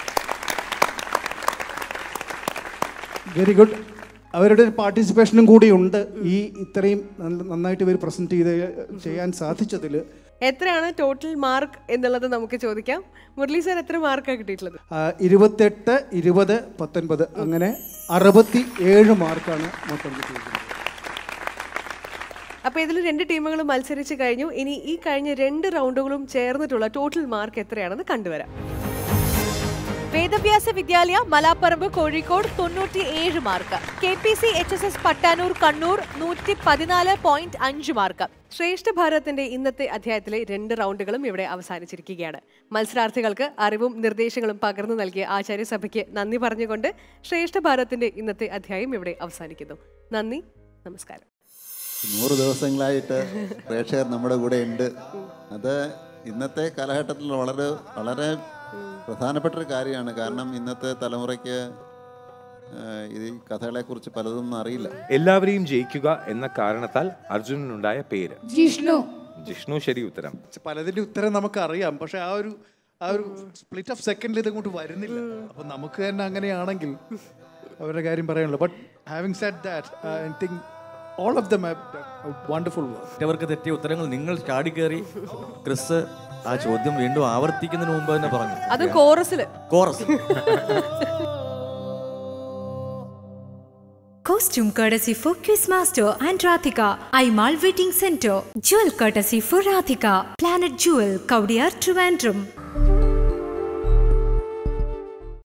വെരി ഗുഡ് അവരുടെ ഒരു പാർട്ടിസിപ്പേഷനും കൂടി ഉണ്ട് ഈ ഇത്രയും നല്ല- നന്നായിട്ട് ഇവർ പ്രസൻറ്റ് ചെയ്ത് ചെയ്യാൻ സാധിച്ചതിൽ എത്രയാണ് ടോട്ടൽ മാർക്ക് എന്നുള്ളത് നമുക്ക് ചോദിക്കാം മുരളി സർ എത്ര മാർക്കാണ് കിട്ടിയിട്ടുള്ളത് ആ, ഇരുപത്തെട്ട് ഇരുപത് പത്തൊൻപത് അങ്ങനെ അറുപത്തി ഏഴ് മാർക്കാണ് മൊത്തം കിട്ടിയിരിക്കുന്നത് അപ്പോൾ ഇതിൽ രണ്ട് ടീമുകൾ മത്സരിച്ച് കഴിഞ്ഞു ഇനി ഈ കഴിഞ്ഞ രണ്ട് റൗണ്ടുകളും ചേർന്നിട്ടുള്ള ടോട്ടൽ മാർക്ക് എത്രയാണെന്ന് കണ്ടുവരാം വേദവ്യാസ വിദ്യാലയ മലാപ്പറമ്പ് കോഴിക്കോട് തൊണ്ണൂറ്റി ഏഴ് mark K P C H S S Pattanur Kannur നൂറ്റി പതിനാല് പോയിന്റ് അഞ്ച് മാർക്ക് ശ്രേഷ്ഠ ഭാരതത്തിന്റെ ഇന്നത്തെ അധ്യായത്തിലെ രണ്ട് റൗണ്ടുകളും ഇവിടെ അവസാനിച്ചിരിക്കുകയാണ് മത്സരാർത്ഥികൾക്ക് അറിവും നിർദ്ദേശങ്ങളും പകർന്നു നൽകിയ ആചാര്യസഭയ്ക്ക് നന്ദി പറഞ്ഞുകൊണ്ട് ശ്രേഷ്ഠ ഭാരതത്തിന്റെ ഇന്നത്തെ അധ്യായം ഇവിടെ അവസാനിക്കുന്നു നന്ദി നമസ്കാരം നൂറ് ദിവസങ്ങളായിട്ട് പ്രേക്ഷകർ നമ്മുടെ കൂടെ ഉണ്ട് അത് ഇന്നത്തെ കാലഘട്ടത്തിൽ വളരെ വളരെ പ്രധാനപ്പെട്ട ഒരു കാര്യമാണ് കാരണം ഇന്നത്തെ തലമുറയ്ക്ക് ആ, ഇത് ഈ കഥകളെക്കുറിച്ച് പലതൊന്നും അറിയില്ല എല്ലാവരെയും ജയിക്കുക എന്ന കാരണത്താൽ അർജുനനുണ്ടായ പേര് ജിഷ്ണു ജിഷ്ണു ശരി ഉത്തരം പലതിൻ്റെ ഉത്തരം നമുക്ക് അറിയാം പക്ഷെ ആ ഒരു ആ ഒരു സ്പ്ലിറ്റ് ഓഫ് സെക്കൻഡിൽ ഇത് അങ്ങോട്ട് വരുന്നില്ല അപ്പൊ നമുക്ക് തന്നെ അങ്ങനെയാണെങ്കിൽ അവരുടെ കാര്യം പറയാനുള്ളൂ but having set that I think all of them wonderful work മറ്റവർക്ക് തെറ്റിയ ഉത്തരങ്ങൾ നിങ്ങൾ ചാടിക്കേറി ക്രിസ് ആ ചോദ്യം വീണ്ടും ആവർത്തിക്കുന്നതിന് മുമ്പ് തന്നെ പറഞ്ഞു അത് കോറസില് chorus Costume courtesy for Quizmaster and Radhika. Aimal Wedding Center. Jewel courtesy for Radhika. Planet Jewel, Kaudiyar, Trivandrum.